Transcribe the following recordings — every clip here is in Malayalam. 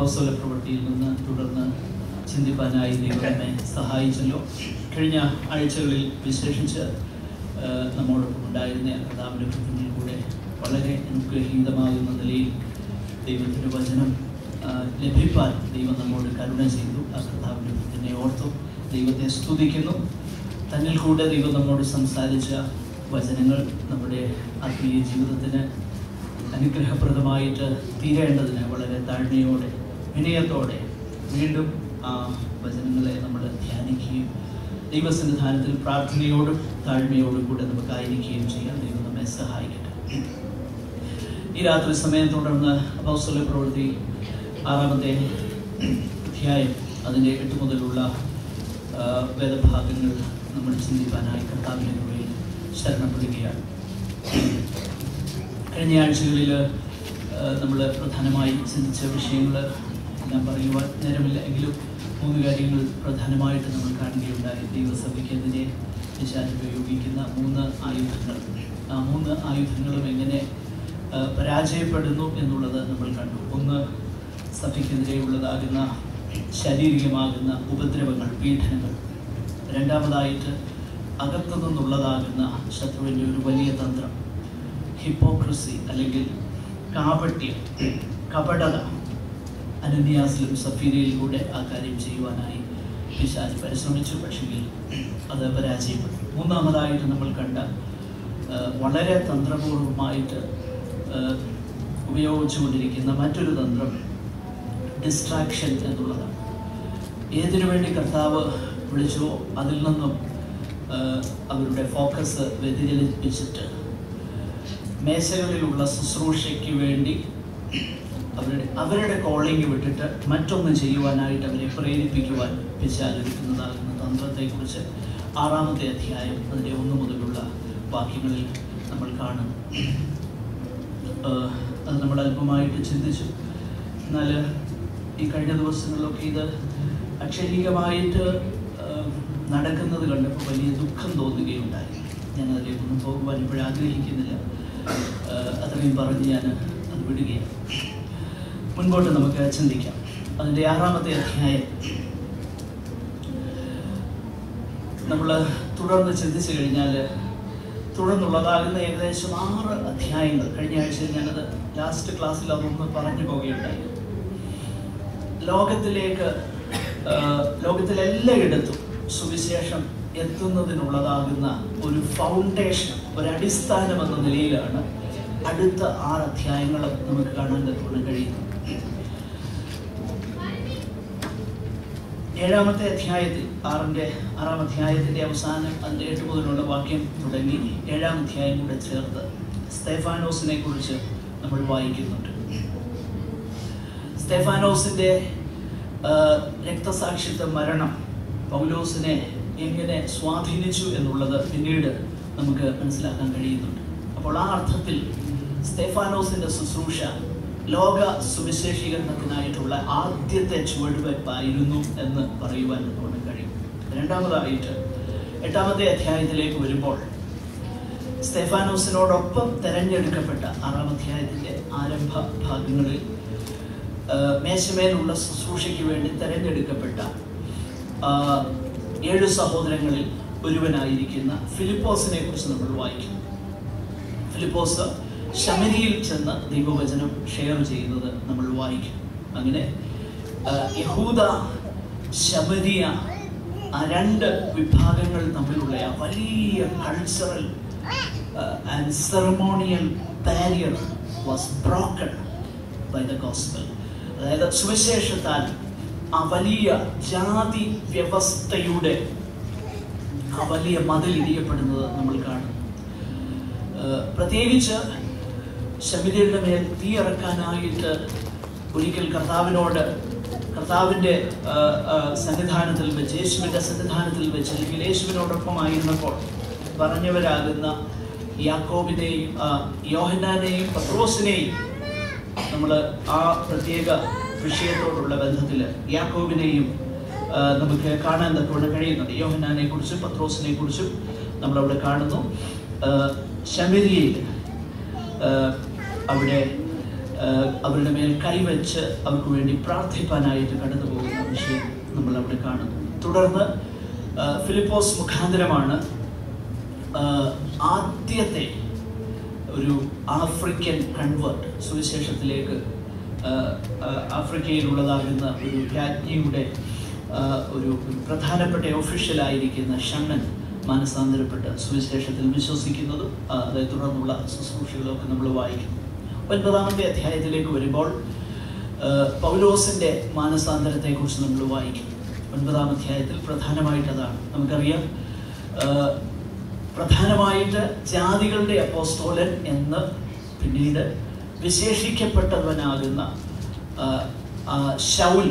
അപ്പോസ്തല പ്രവൃത്തിയിൽ നിന്ന് തുടർന്ന് ചിന്തിപ്പാനായി ദൈവം എന്നെ സഹായിച്ചല്ലോ കഴിഞ്ഞ ആഴ്ചകളിൽ വിശേഷിച്ച് ആ, നമ്മോടൊപ്പം ഉണ്ടായിരുന്ന കഥാവിൻ്റെ കൃത്യങ്ങളിൽ കൂടെ വളരെ അനുഗ്രഹീതമാകുന്ന നിലയിൽ ദൈവത്തിൻ്റെ വചനം ആ, ലഭിപ്പാൻ ദൈവം നമ്മോട് കരുണ ചെയ്തു ആ കർത്താവിൻ്റെ കൃത്യനെ ഓർത്തു ദൈവത്തെ സ്തുതിക്കുന്നു തന്നിൽ കൂടെ ദൈവം നമ്മോട് സംസാരിച്ച വചനങ്ങൾ നമ്മുടെ ആത്മീയ ജീവിതത്തിന് അനുഗ്രഹപ്രദമായിട്ട് തീരേണ്ടതിന് വളരെ താഴ്മയോടെ വിനയത്തോടെ വീണ്ടും ആ വചനങ്ങളെ നമ്മൾ ധ്യാനിക്കുകയും ദൈവസന്നിധാനത്തിൽ പ്രാർത്ഥനയോടും താഴ്മയോടും കൂടെ നമുക്കായിരിക്കുകയും ചെയ്യാം ദൈവം നമ്മെ സഹായിക്കട്ടെ ഈ രാത്രി സമയം തുടർന്ന് അപൗസ്തല പ്രവൃത്തി ആറാമത്തെ അധ്യായം അതിൻ്റെ എട്ട് മുതലുള്ള ആ, വേദഭാഗങ്ങൾ നമ്മൾ ചിന്തിക്കാനായി കർത്താവിൻ്റെ കൃപയിൽ ശരണപ്പെടുകയാണ് കഴിഞ്ഞ ആഴ്ചകളിൽ നമ്മൾ പ്രധാനമായി ചിന്തിച്ച വിഷയങ്ങൾ ഞാൻ പറയുവാൻ നേരമില്ല എങ്കിലും മൂന്ന് കാര്യങ്ങൾ പ്രധാനമായിട്ട് നമ്മൾ കാണുകയുണ്ടായി ദൈവസഭയ്ക്കെതിരെ പിശാച് ഉപയോഗിക്കുന്ന മൂന്ന് ആയുധങ്ങൾ ആ മൂന്ന് ആയുധങ്ങളും എങ്ങനെ ആ, പരാജയപ്പെടുന്നു എന്നുള്ളത് നമ്മൾ കണ്ടു ഒന്ന് സഭയ്ക്കെതിരെയുള്ളതാകുന്ന ശാരീരികമാകുന്ന ഉപദ്രവങ്ങൾ പീഡനങ്ങൾ രണ്ടാമതായിട്ട് അകത്തു നിന്നുള്ളതാകുന്ന ശത്രുവിൻ്റെ ഒരു വലിയ തന്ത്രം ഹിപ്പോക്രസി അല്ലെങ്കിൽ കാപട്യം കപടത അനന്യാസിലും സഫീരയിലൂടെ ആ കാര്യം ചെയ്യുവാനായി പിശാജ് പരിശ്രമിച്ചു പക്ഷെങ്കിൽ അത് പരാജയപ്പെട്ടു മൂന്നാമതായിട്ട് നമ്മൾ കണ്ട ആ, വളരെ തന്ത്രപൂർവമായിട്ട് ആ, ഉപയോഗിച്ചുകൊണ്ടിരിക്കുന്ന മറ്റൊരു തന്ത്രം ഡിസ്ട്രാക്ഷൻ എന്നുള്ളതാണ് ഏതിനു വേണ്ടി കർത്താവ് വിളിച്ചോ അതിൽ നിന്നും ആ, അവരുടെ ഫോക്കസ് വ്യതിചലിപ്പിച്ചിട്ട് മേശകളിലുള്ള ശുശ്രൂഷയ്ക്ക് വേണ്ടി അവരുടെ അവരുടെ കോളിംഗ് വിട്ടിട്ട് മറ്റൊന്ന് ചെയ്യുവാനായിട്ട് അവരെ പ്രേരിപ്പിക്കുവാൻ പിശാചരിക്കുന്നതാകുന്ന തന്ത്രത്തെക്കുറിച്ച് ആറാമത്തെ അധ്യായം അതിൻ്റെ ഒന്ന് മുതലുള്ള വാക്യങ്ങളിൽ നമ്മൾ കാണുന്നു ആഹ് അത് നമ്മൾ അല്പമായിട്ട് ചിന്തിച്ചു എന്നാൽ ഈ കഴിഞ്ഞ ദിവസങ്ങളിലൊക്കെ ഇത് അക്ഷരീകമായിട്ട് ആഹ് നടക്കുന്നത് കണ്ടപ്പോൾ വലിയ ദുഃഖം തോന്നുകയുണ്ടായി ഞാൻ അതിലേക്കൊന്നും പോകുവാൻ ഇപ്പോഴും ആഗ്രഹിക്കുന്നില്ല ആഹ് അത്രയും പറഞ്ഞ് ഞാൻ അത് വിടുകയാണ് മുൻപോട്ട് നമുക്ക് ചിന്തിക്കാം അതിൻ്റെ ആറാമത്തെ അധ്യായം നമ്മൾ തുടർന്ന് ചിന്തിച്ചു കഴിഞ്ഞാൽ തുടർന്നുള്ളതാകുന്ന ഏകദേശം ആറ് അധ്യായങ്ങൾ കഴിഞ്ഞ ആഴ്ചയിൽ ഞാനത് ലാസ്റ്റ് ക്ലാസ്സിൽ അതൊന്ന് പറഞ്ഞു പോവുകയുണ്ടായി ലോകത്തിലേക്ക് ആ, ലോകത്തിലെല്ലായിടത്തും സുവിശേഷം എത്തുന്നതിനുള്ളതാകുന്ന ഒരു ഫൗണ്ടേഷൻ ഒരു അടിസ്ഥാനം എന്ന നിലയിലാണ് അടുത്ത ആറ് അധ്യായങ്ങൾ നമുക്ക് കാണാൻ തക്കവണ്ണം കഴിയുന്നത് ഏഴാമത്തെ അധ്യായത്തിൽ ആറിൻ്റെ ആറാം അധ്യായത്തിൻ്റെ അവസാനം അതിൻ്റെ എട്ട് മുതലുള്ള വാക്യം തുടങ്ങി ഏഴാം അധ്യായം കൂടെ ചേർത്ത് സ്തേഫാനോസിനെ കുറിച്ച് നമ്മൾ വായിക്കുന്നുണ്ട് സ്തേഫാനോസിൻ്റെ ആ, രക്തസാക്ഷിത്വ മരണം പൗലോസിനെ എങ്ങനെ സ്വാധീനിച്ചു എന്നുള്ളത് പിന്നീട് നമുക്ക് മനസ്സിലാക്കാൻ കഴിയുന്നുണ്ട് അപ്പോൾ ആ അർത്ഥത്തിൽ സ്തേഫാനോസിൻ്റെ ശുശ്രൂഷ ലോക സുവിശേഷീകരണത്തിനായിട്ടുള്ള ആദ്യത്തെ ചുവടുവയ്പായിരുന്നു എന്ന് പറയുവാൻ നമുക്ക് കഴിയും രണ്ടാമതായിട്ട് എട്ടാമത്തെ അധ്യായത്തിലേക്ക് വരുമ്പോൾ സ്തേഫാനോസിനോടൊപ്പം തെരഞ്ഞെടുക്കപ്പെട്ട ആറാം അധ്യായത്തിൻ്റെ ആരംഭ ഭാഗങ്ങളിൽ ആ, മേശമേലുള്ള ശുശ്രൂഷയ്ക്ക് വേണ്ടി തെരഞ്ഞെടുക്കപ്പെട്ട ആ, ഏഴ് സഹോദരങ്ങളിൽ ഒരുവനായിരിക്കുന്ന ഫിലിപ്പോസിനെ കുറിച്ച് നമ്മൾ വായിക്കും ഫിലിപ്പോസ് ശമരിയിൽ ചെന്ന് ദൈവവചനം ഷെയർ ചെയ്യുന്നത് നമ്മൾ വായിക്കും അങ്ങനെ ആ, യഹൂദ ശമരിയ ആ രണ്ട് വിഭാഗങ്ങൾ തമ്മിലുള്ള ആ വലിയ cultural and ceremonial barrier was broken by the gospel അതായത് സുവിശേഷത്താൽ ആ വലിയ ജാതി വ്യവസ്ഥയുടെ ആ വലിയ മതിൽ ഇടിയപ്പെടുന്നത് നമ്മൾ കാണും ഏഹ് പ്രത്യേകിച്ച് ശബരിയുടെ മേൽ തീ ഇറക്കാനായിട്ട് ഒരിക്കൽ കർത്താവിനോട് കർത്താവിൻ്റെ ഏഹ്, ഏഹ്, സന്നിധാനത്തിൽ വെച്ച് യേശുവിൻ്റെ സന്നിധാനത്തിൽ വെച്ച് അല്ലെങ്കിൽ യേശുവിനോടൊപ്പമായിരുന്നപ്പോൾ പറഞ്ഞവരാകുന്ന യാക്കോബിനെയും ആ, യോഹന്നാനെയും പത്രോസിനെയും നമ്മൾ ആ പ്രത്യേക വിഷയത്തോടുള്ള ബന്ധത്തിൽ യാക്കോബിനെയും ആ, നമുക്ക് കാണാൻ തക്കവണ്ണം കഴിയുന്നുണ്ട് യോഹന്നാനെ കുറിച്ചും പത്രോസിനെ കുറിച്ചും നമ്മളവിടെ കാണുന്നു ആ, ശമരിയയിൽ ആ, അവിടെ ആ, ഏഹ്, അവരുടെ മേൽ കൈവച്ച് അവർക്ക് വേണ്ടി പ്രാർത്ഥിപ്പാനായിട്ട് കടന്നു പോകുന്ന വിഷയം നമ്മൾ അവിടെ കാണുന്നു തുടർന്ന് ഏഹ്, ഫിലിപ്പോസ് മുഖാന്തരമാണ് ഏഹ്, ആദ്യത്തെ ഒരു ആഫ്രിക്കൻ കൺവേർട്ട് സുവിശേഷത്തിലേക്ക് ആഹ്, ആഹ്, ആഫ്രിക്കയിലുള്ളതാകുന്ന ഒരു രാജ്ഞിയുടെ ആഹ്, ഒരു ഒരു പ്രധാനപ്പെട്ട ഒഫീഷ്യലായിരിക്കുന്ന ഷണ്ണൻ മാനസാന്തരപ്പെട്ട് സുവിശേഷത്തിൽ വിശ്വസിക്കുന്നതും ആഹ്, അതേ തുടർന്നുള്ള ശുശ്രൂഷകളും ഒക്കെ നമ്മൾ വായിക്കുന്നു ഒൻപതാമത്തെ അധ്യായത്തിലേക്ക് വരുമ്പോൾ ആഹ്, പൗലോസിന്റെ മാനസാന്തരത്തെക്കുറിച്ച് നമ്മൾ വായിക്കും ഒൻപതാം അധ്യായത്തിൽ പ്രധാനമായിട്ട് അതാണ് നമുക്കറിയാം ആഹ്, പ്രധാനമായിട്ട് ജാതികളുടെ അപ്പോസ്തോലൻ എന്ന് പിന്നീട് വിശേഷിക്കപ്പെട്ടവനാകുന്ന ആ, ആ, ശൗൽ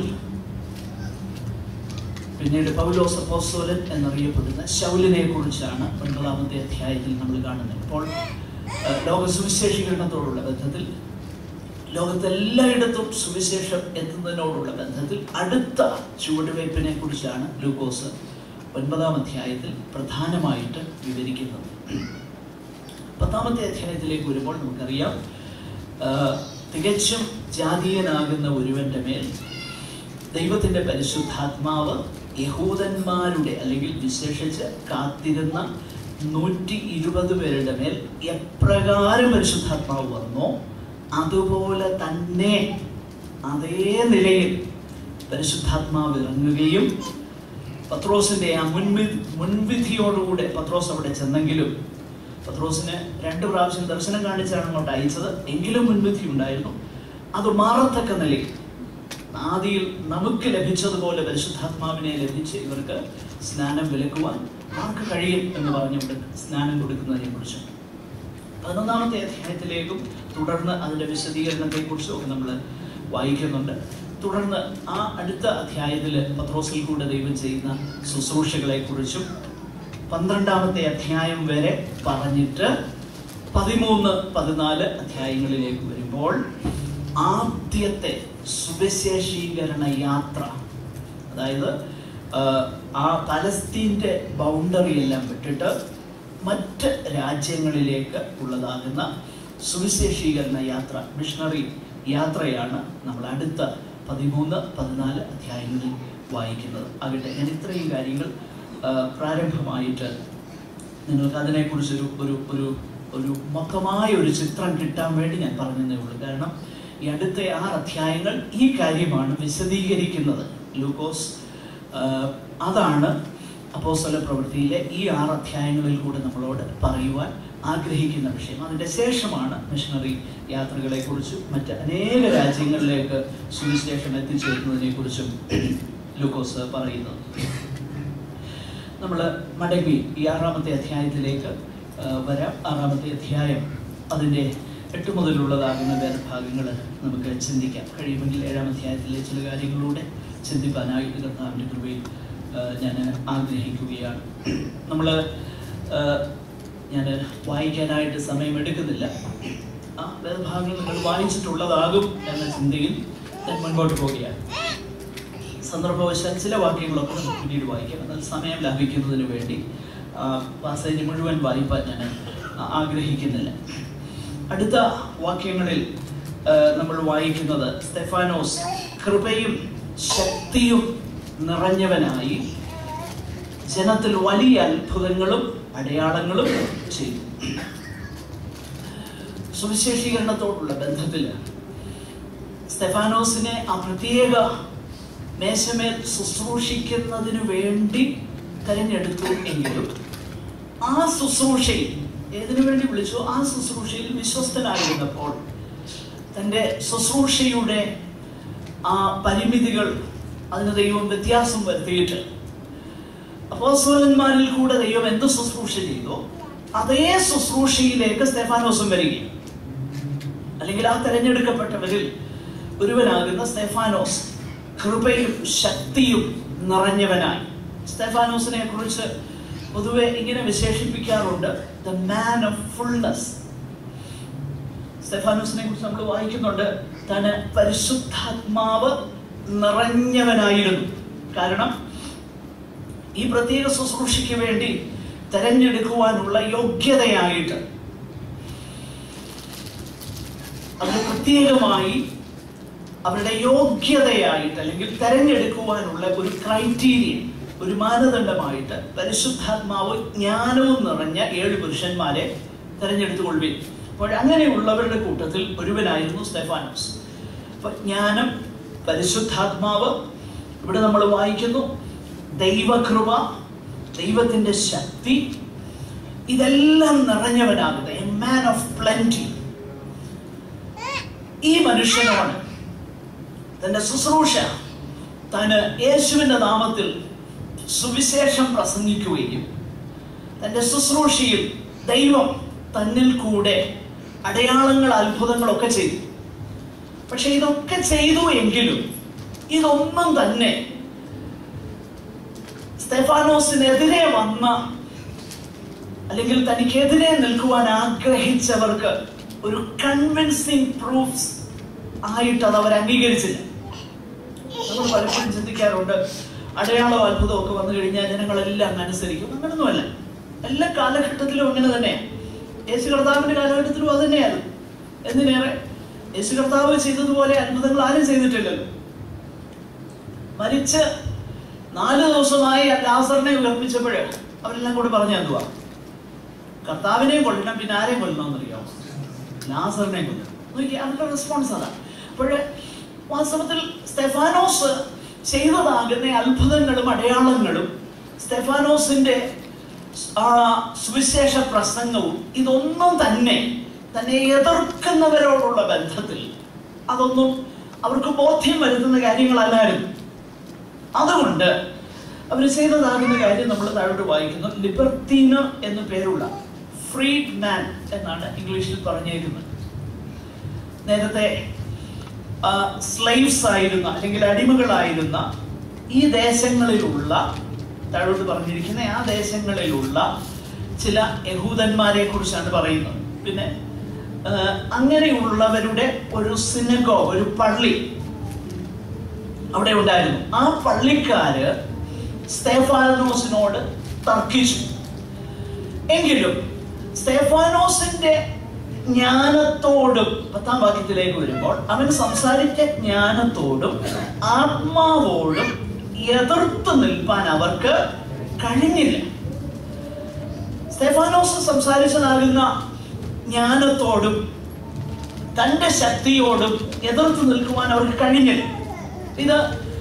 പിന്നീട് പൗലോസ് അപ്പോസ്തോലൻ എന്നറിയപ്പെടുന്ന ശൗലിനെ കുറിച്ചാണ് ഒൻപതാമത്തെ അധ്യായത്തിൽ നമ്മൾ കാണുന്നത് ഇപ്പോൾ ആ, ലോക സുവിശേഷീകരണത്തോടുള്ള ബന്ധത്തിൽ ലോകത്തെല്ലായിടത്തും സുവിശേഷം എത്തുന്നതിനോടുള്ള ബന്ധത്തിൽ അടുത്ത ചുവടുവയ്പ്പിനെ കുറിച്ചാണ് ലൂക്കോസ് ഒൻപതാം അധ്യായത്തിൽ പ്രധാനമായിട്ട് വിവരിക്കുന്നത് പത്താമത്തെ അധ്യായത്തിലേക്ക് വരുമ്പോൾ നമുക്കറിയാം ആ, തികച്ചും ജാതീയനാകുന്ന ഒരുവന്റെ മേൽ ദൈവത്തിന്റെ പരിശുദ്ധാത്മാവ് യഹൂദന്മാരുടെ അല്ലെങ്കിൽ വിശേഷിച്ച് കാത്തിരുന്ന നൂറ്റി ഇരുപത് പേരുടെ മേൽ എപ്രകാരം പരിശുദ്ധാത്മാവ് വന്നോ അതുപോലെ തന്നെ അതേ നിലയിൽ പരിശുദ്ധാത്മാവ് ഇറങ്ങുകയും പത്രോസിന്റെ ആ മുൻവി മുൻവിധിയോടുകൂടെ പത്രോസ് അവിടെ ചെന്നെങ്കിലും പത്രോസിന് രണ്ട് പ്രാവശ്യം ദർശനം കാണിച്ചാണ് അങ്ങോട്ട് അയച്ചത് എങ്കിലും മുൻവിധി ഉണ്ടായിരുന്നു അത് മാറത്തക്ക നിലയിൽ ആദിയിൽ നമുക്ക് ലഭിച്ചതുപോലെ പരിശുദ്ധാത്മാവിനെ ലഭിച്ച് ഇവർക്ക് സ്നാനം വിലക്കുവാൻ ആർക്ക് കഴിയും എന്ന് പറഞ്ഞുകൊണ്ട് സ്നാനം കൊടുക്കുന്നതിനെ കുറിച്ച് പതിനൊന്നാമത്തെ അധ്യായത്തിലേക്കും തുടർന്ന് അതിന്റെ വിശദീകരണത്തെക്കുറിച്ചും ഒക്കെ നമ്മൾ വായിക്കുന്നുണ്ട് തുടർന്ന് ആ അടുത്ത അധ്യായത്തിൽ പത്രോസിൽ കൂടെ ദൈവം ചെയ്യുന്ന ശുശ്രൂഷകളെ കുറിച്ചും പന്ത്രണ്ടാമത്തെ അധ്യായം വരെ പറഞ്ഞിട്ട് പതിമൂന്ന് പതിനാല് അധ്യായങ്ങളിലേക്ക് വരുമ്പോൾ ആദ്യത്തെ സുവിശേഷീകരണ യാത്ര അതായത് ആ, ആ പലസ്തീൻ്റെ ബൗണ്ടറി എല്ലാം വിട്ടിട്ട് മറ്റ് രാജ്യങ്ങളിലേക്ക് ഉള്ളതാകുന്ന സുവിശേഷീകരണ യാത്ര മിഷണറി യാത്രയാണ് നമ്മൾ അടുത്ത പതിമൂന്ന് പതിനാല് അധ്യായങ്ങളിൽ വായിക്കുന്നത് ആകട്ടെ ഞാൻ ഇത്രയും കാര്യങ്ങൾ ആ, പ്രാരംഭമായിട്ട് നിങ്ങൾക്ക് അതിനെക്കുറിച്ചൊരു ഒരു ഒരു ഒരു മൊത്തമായ ഒരു ചിത്രം കിട്ടാൻ വേണ്ടി ഞാൻ പറഞ്ഞതേ ഉള്ളൂ കാരണം ഈ അടുത്ത ആറ് അധ്യായങ്ങൾ ഈ കാര്യമാണ് വിശദീകരിക്കുന്നത് ലൂക്കോസ് ആ, അതാണ് അപ്പോസ്തല പ്രവൃത്തിയിലെ ഈ ആറ് അധ്യായങ്ങളിൽ കൂടെ നമ്മളോട് പറയുവാൻ ആഗ്രഹിക്കുന്ന വിഷയം അതിൻ്റെ ശേഷമാണ് മിഷണറി യാത്രകളെക്കുറിച്ചും മറ്റ് അനേക രാജ്യങ്ങളിലേക്ക് സുവിശേഷം എത്തിച്ചേരുന്നതിനെക്കുറിച്ചും ലൂക്കോസ് പറയുന്നത് നമ്മൾ മടങ്ങി ഈ ആറാമത്തെ അധ്യായത്തിലേക്ക് ആ, വരാം ആറാമത്തെ അധ്യായം അതിൻ്റെ എട്ട് മുതലുള്ളതാകുന്ന വേദഭാഗങ്ങൾ നമുക്ക് ചിന്തിക്കാം കഴിയുമെങ്കിൽ ഏഴാം അധ്യായത്തിലെ ചില കാര്യങ്ങളൂടെ ചിന്തിപ്പാനായിട്ട് കർത്താവിൻ്റെ കൃപയിൽ ഞാൻ ആഗ്രഹിക്കുകയാണ് നമ്മൾ ഞാൻ വായിക്കാനായിട്ട് സമയമെടുക്കുന്നില്ല ആ വേദഭാഗങ്ങൾ നിങ്ങൾ വായിച്ചിട്ടുള്ളതാകും എന്ന ചിന്തയിൽ ഞാൻ മുൻപോട്ട് പോവുകയാണ് സന്ദർഭവശാൽ ചില വാക്യങ്ങളൊക്കെ നമുക്ക് പിന്നീട് വായിക്കാം എന്നാൽ സമയം ലാഭിക്കുന്നതിന് വേണ്ടി പാസേജ് മുഴുവൻ വായിപ്പാൻ ഞാൻ ആ, ആഗ്രഹിക്കുന്നില്ല അടുത്ത വാക്യങ്ങളിൽ ആ, നമ്മൾ വായിക്കുന്നത് സ്തെഫാനോസ് കൃപയും ശക്തിയും നിറഞ്ഞവനായി ജനത്തിൽ വലിയ അത്ഭുതങ്ങളും അടയാളങ്ങളും ചെയ്തു സുവിശേഷീകരണത്തോടുള്ള ബന്ധത്തിൽ സ്തെഫാനോസിനെ ആ പ്രത്യേക മേശമേൽ ശുശ്രൂഷിക്കുന്നതിന് വേണ്ടി തെരഞ്ഞെടുത്തു എങ്കിലും ആ ശുശ്രൂഷയിൽ ഏതിനു വേണ്ടി വിളിച്ചു ആ ശുശ്രൂഷയിൽ വിശ്വസ്തനായിരുന്നപ്പോൾ തൻ്റെ ശുശ്രൂഷയുടെ ആ പരിമിതികൾ അതിന് ദൈവം വ്യത്യാസം വരുത്തിയിട്ട് അപ്പോസ്തലന്മാരിൽ കൂടെ ദൈവം എന്ത് ശുശ്രൂഷ ചെയ്തോ അതേ ശുശ്രൂഷയിലേക്ക് സ്തെഫാനോസും വരികയും അല്ലെങ്കിൽ ആ തെരഞ്ഞെടുക്കപ്പെട്ടവരിൽ ഒരുവനാകുന്ന സ്തെഫാനോസ് കൃപയും ശക്തിയും നിറഞ്ഞവനായി സ്തെഫാനോസിനെ കുറിച്ച് പൊതുവെ ഇങ്ങനെ വിശേഷിപ്പിക്കാറുണ്ട് ദ മാൻ ഓഫ് ഫുൾനെസ് സ്തെഫാനോസിനെ കുറിച്ച് നമ്മൾ വായിക്കുന്നുണ്ട് താന് പരിശുദ്ധാത്മാവ് നിറഞ്ഞവനായിരുന്നു കാരണം ഈ പ്രത്യേക ശുശ്രൂഷയ്ക്ക് വേണ്ടി തെരഞ്ഞെടുക്കുവാനുള്ള യോഗ്യതയായിട്ട് അവർ പ്രത്യേകമായി അവരുടെ യോഗ്യതയായിട്ട് അല്ലെങ്കിൽ തെരഞ്ഞെടുക്കുവാനുള്ള ഒരു ക്രൈറ്റീരിയ ഒരു മാനദണ്ഡമായിട്ട് പരിശുദ്ധാത്മാവ് ജ്ഞാനവും നിറഞ്ഞ ഏഴ് പുരുഷന്മാരെ തെരഞ്ഞെടുത്തുകൊള്ളുകയും അപ്പോൾ അങ്ങനെയുള്ളവരുടെ കൂട്ടത്തിൽ ഒരുവനായിരുന്നു സ്തെഫാനോസ് അപ്പൊ ജ്ഞാനം പരിശുദ്ധാത്മാവ് ഇവിടെ നമ്മൾ വായിക്കുന്നു ദൈവകൃപ ദൈവത്തിന്റെ ശക്തി ഇതെല്ലാം നിറഞ്ഞവനാകുക എ മാൻ ഓഫ് പ്ലൻറ്റി ഈ മനുഷ്യനോട് തന്റെ ശുശ്രൂഷ താന് യേശുവിന്റെ നാമത്തിൽ സുവിശേഷം പ്രസംഗിക്കുകയും തന്റെ ശുശ്രൂഷയിൽ ദൈവം തന്നിൽ കൂടെ അടയാളങ്ങൾ അത്ഭുതങ്ങളൊക്കെ ചെയ്തു പക്ഷെ ഇതൊക്കെ ചെയ്തു എങ്കിലും ഇതൊന്നും തന്നെ സ്തെഫാനോസിനെതിരെ വന്ന അല്ലെങ്കിൽ തനിക്കെതിരെ നിൽക്കുവാൻ ആഗ്രഹിച്ചവർക്ക് ഒരു കൺവിൻസിങ് പ്രൂഫ്സ് ആയിട്ട് അത് അവർ അംഗീകരിച്ചില്ല നമ്മൾ പലപ്പോഴും ചിന്തിക്കാറുണ്ട് അടയാളവും അത്ഭുതവും ഒക്കെ വന്നു കഴിഞ്ഞാൽ ജനങ്ങളെല്ലാം അങ്ങ് അനുസരിക്കും അങ്ങനൊന്നുമല്ല എല്ലാ കാലഘട്ടത്തിലും അങ്ങനെ തന്നെയാണ് യേശു കർത്താവിന്റെ കാലഘട്ടത്തിലും അത് തന്നെയാണ് എന്തിനേറെ യേശു കർത്താവ് ചെയ്തതുപോലെ അത്ഭുതങ്ങൾ ആരും ചെയ്തിട്ടില്ലല്ലോ മരിച്ച് നാല് ദിവസമായി ലാസറിനെ ഉയർപ്പിച്ചപ്പോൾ അവരെല്ലാം കൂടി പറഞ്ഞു എന്തുവാ കർത്താവിനെയും കൊല്ലണം പിന്നെ ആരെയും കൊല്ലണമെന്നറിയാമോ ലാസറിനെ കൊല്ലണം നോക്കി അവരുടെ റെസ്പോൺസ് അതാ അപ്പോൾ വാസ്തവത്തിൽ സ്റ്റെഫാനോസ് ചെയ്തതാകുന്ന അത്ഭുതങ്ങളും അടയാളങ്ങളും സ്റ്റെഫാനോസിന്റെ ആ സുവിശേഷ പ്രസംഗവും ഇതൊന്നും തന്നെ തന്നെ എതിർക്കുന്നവരോടുള്ള ബന്ധത്തിൽ അതൊന്നും അവർക്ക് ബോധ്യം വരുത്തുന്ന കാര്യങ്ങളല്ലായിരുന്നു അതുകൊണ്ട് അവർ ചെയ്തതാകുന്ന കാര്യം നമ്മൾ താഴോട്ട് വായിക്കുന്നു ലിബർത്തീന് എന്ന് പേരുള്ള ഫ്രീഡ് മാൻ എന്നാണ് ഇംഗ്ലീഷിൽ പറഞ്ഞിരിക്കുന്നത് നേരത്തെ സ്ലൈവ്സ് ആയിരുന്ന അല്ലെങ്കിൽ അടിമകളായിരുന്ന ഈ ദേശങ്ങളിലുള്ള താഴോട്ട് പറഞ്ഞിരിക്കുന്ന ആ ദേശങ്ങളിലുള്ള ചില യഹൂദന്മാരെ കുറിച്ചാണ് പറയുന്നത് പിന്നെ ആ, അങ്ങനെയുള്ളവരുടെ ഒരു സിനഗോ ഒരു പള്ളി അവിടെ ഉണ്ടായിരുന്നു ആ പള്ളിക്കാര് സ്തേഫാനോസിനോട് തർക്കിച്ചു എങ്കിലും സ്തേഫാനോസിന്റെ ജ്ഞാനത്തോടും പത്താം വാക്യത്തിലേക്ക് വരുമ്പോൾ അവൻ സംസാരിച്ച ജ്ഞാനത്തോടും ആത്മാവോടും എതിർത്ത് നിൽപ്പാൻ അവർക്ക് കഴിഞ്ഞില്ല സ്തേഫാനോസ് സംസാരിച്ചതാകുന്ന ജ്ഞാനത്തോടും തന്റെ ശക്തിയോടും എതിർത്ത് നിൽക്കുവാൻ അവർക്ക് കഴിഞ്ഞില്ല ഇത്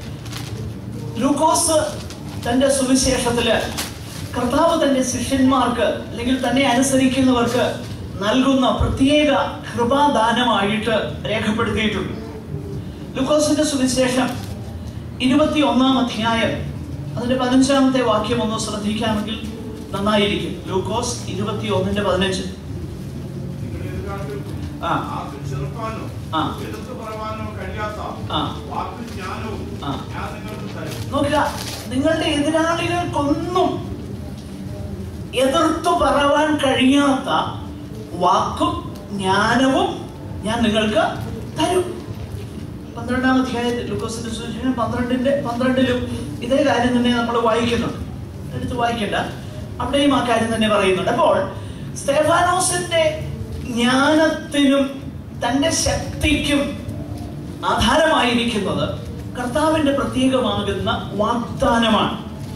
ലൂക്കോസ് തന്റെ സുവിശേഷത്തില് കർത്താവ് തന്റെ ശിഷ്യന്മാർക്ക് അല്ലെങ്കിൽ തന്നെ അനുസരിക്കുന്നവർക്ക് നൽകുന്ന പ്രത്യേക കൃപാദാനമായിട്ട് രേഖപ്പെടുത്തിയിട്ടുണ്ട് ലൂക്കോസിന്റെ സുവിശേഷം ഇരുപത്തി ഒന്നാം അധ്യായം അതിന്റെ പതിനഞ്ചാമത്തെ വാക്യം ഒന്ന് ശ്രദ്ധിക്കാമെങ്കിൽ നന്നായിരിക്കും ലൂക്കോസ് ഇരുപത്തി ഒന്നിന്റെ പതിനഞ്ച് നിങ്ങളുടെ എതിരാളികൾക്ക് ആ. ആർക്കും ചെറുക്കാനോ ആ. എതിർത്ത് പറയാനോ കഴിയാത്ത ആ. വാക്കും ജ്ഞാനവും ആ. ഞാൻ നിങ്ങൾക്ക് തരും നോക്കുക നിങ്ങളുടെ എതിരാളികൾക്കൊന്നും എതിർത്തു പറവാൻ കഴിയാത്ത വാക്കും ജ്ഞാനവും ഞാൻ നിങ്ങൾക്ക് തരും പന്ത്രണ്ടാം അധ്യായത്തിൽ ലൂക്കോസിന്റെ സുവിശേഷം പന്ത്രണ്ടിന്റെ പന്ത്രണ്ടിലും ഇതേ കാര്യം തന്നെ നമ്മൾ വായിക്കുന്നുണ്ട് എടുത്ത് വായിക്കണ്ട അവിടെയും ആ കാര്യം തന്നെ പറയുന്നുണ്ട് അപ്പോൾ സ്തേഫാനോസിന്റെ ജ്ഞാനത്തിനും തന്റെ ശക്തിക്കും ആധാരമായിരിക്കുന്നത് കർത്താവിന്റെ പ്രത്യേകമാകുന്ന വാഗ്ദാനമാണ്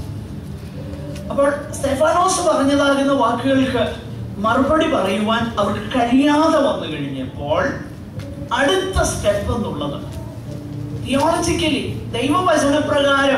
അപ്പോൾ സ്റ്റെഫാനോസ് പറഞ്ഞതാകുന്ന വാക്കുകൾക്ക് മറുപടി പറയുവാൻ അവർക്ക് കഴിയാതെ വന്നു കഴിഞ്ഞപ്പോൾ അടുത്ത സ്റ്റെപ്പ് എന്നുള്ളത് തിയോളജിക്കലി ദൈവവചനപ്രകാരം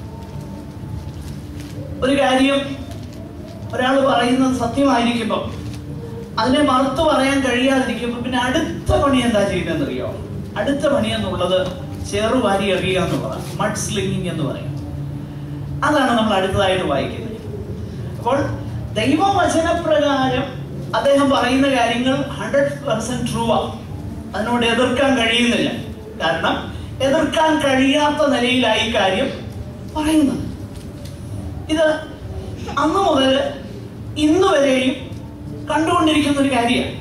ഒരു കാര്യം ഒരാൾ പറയുന്നത് സത്യമായിരിക്കുമ്പോൾ അതിനെ മറുത്തു പറയാൻ കഴിയാതിരിക്കുമ്പോൾ പിന്നെ അടുത്ത പണി എന്താ ചെയ്യുന്നതെന്നറിയോ അടുത്ത പണി എന്നുള്ളത് ചെറുവാരി എറിയുക എന്നുള്ളതാണ് മഡ് സ്ലിങ്ങിങ് എന്ന് പറയും അതാണ് നമ്മൾ അടുത്തതായിട്ട് വായിക്കുന്നത് അപ്പോൾ ദൈവവചനപ്രകാരം അദ്ദേഹം പറയുന്ന കാര്യങ്ങൾ ഹൺഡ്രഡ് പെർസെന്റ് ട്രൂ ആണ് അതിനോട് എതിർക്കാൻ കഴിയുന്നില്ല കാരണം എതിർക്കാൻ കഴിയാത്ത നിലയിലായി കാര്യം പറയുന്നത് ഇത് അന്ന് മുതൽ ഇന്ന് വരെയും കണ്ടുകൊണ്ടിരിക്കുന്ന ഒരു കാര്യമാണ്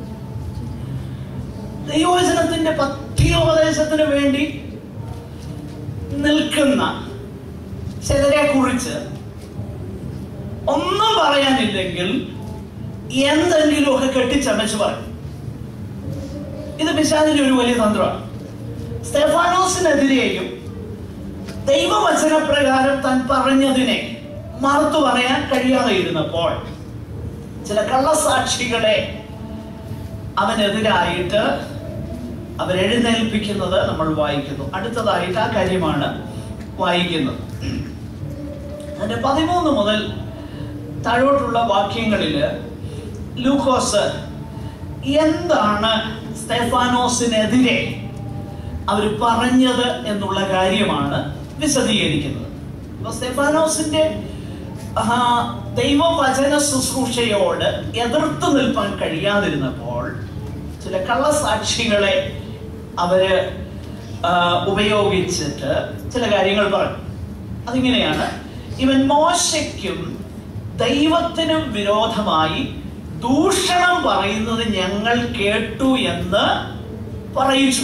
ദൈവവചനത്തിന്റെ പഥ്യോപദേശത്തിന് വേണ്ടി നിൽക്കുന്ന ചിലരെ കുറിച്ച് ഒന്നും പറയാനില്ലെങ്കിൽ എന്തെങ്കിലുമൊക്കെ കെട്ടിച്ചമച്ച് പറയും ഇത് പിശാചിന്റെ ഒരു വലിയ തന്ത്രമാണ് സ്റ്റെഫാനോസിനെതിരെയും ദൈവവചനപ്രകാരം താൻ പറഞ്ഞതിനെ മറുത്തു പറയാൻ കഴിയാതെ ഇരുന്നപ്പോൾ ചില കള്ളസാക്ഷികളെ അവനെതിരായിട്ട് അവരെഴുന്നേൽപ്പിക്കുന്നത് നമ്മൾ വായിക്കുന്നു അടുത്തതായിട്ട് ആ കാര്യമാണ് വായിക്കുന്നത് അതിന്റെ പതിമൂന്ന് മുതൽ താഴോട്ടുള്ള വാക്യങ്ങളിൽ ലൂക്കോസ് എന്താണ് സ്തെഫാനോസിനെതിരെ അവർ പറഞ്ഞത് എന്നുള്ള കാര്യമാണ് വിശദീകരിക്കുന്നത് അപ്പൊ സ്തെഫാനോസിന്റെ ആ, ദൈവവചന ശുശ്രൂഷയോട് എതിർത്ത് നിൽപ്പാൻ കഴിയാതിരുന്നപ്പോൾ ചില കള്ളസാക്ഷികളെ അവര് ആ, ഉപയോഗിച്ചിട്ട് ചില കാര്യങ്ങൾ പറഞ്ഞു അതിങ്ങനെയാണ് ഇവൻ മോശയ്ക്കും ദൈവത്തിനും വിരോധമായി ദൂഷണം പറയുന്നത് ഞങ്ങൾ കേട്ടു എന്ന് പറയിച്ചു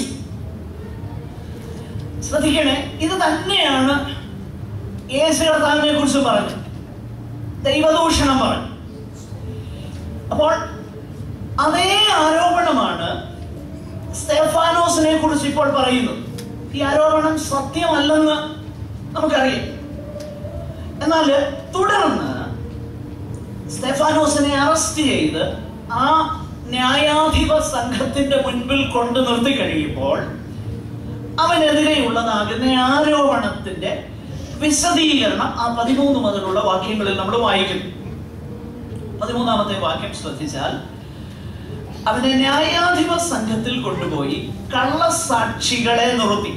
ശ്രദ്ധിക്കണേ ഇത് തന്നെയാണ് യേശു കർത്താവിനെ കുറിച്ച് പറഞ്ഞത് ദൈവദൂഷണം പറഞ്ഞു അപ്പോൾ അതേ ആരോപണമാണ് സ്തെഫാനോസിനെ കുറിച്ച് ഇപ്പോൾ പറയുന്നത് ഈ ആരോപണം സത്യമല്ലെന്ന് നമുക്കറിയാം എന്നാൽ തുടർന്ന് സ്റ്റെഫാനോസിനെ അറസ്റ്റ് ചെയ്ത് ആ ന്യായാധിപ സംഘത്തിന്റെ മുൻപിൽ കൊണ്ടു നിർത്തി കഴിയുമ്പോൾ അവനെതിരെയുള്ളതാകുന്ന ആരോപണത്തിന്റെ വിശദീകരണം ആ പതിമൂന്ന് മുതലുള്ള വാക്യങ്ങളിൽ നമ്മൾ വായിക്കുന്നു പതിമൂന്നാമത്തെ വാക്യം ശ്രദ്ധിച്ചാൽ അവനെ ന്യായാധിപ സംഘത്തിൽ കൊണ്ടുപോയി കള്ളസാക്ഷികളെ നിർത്തി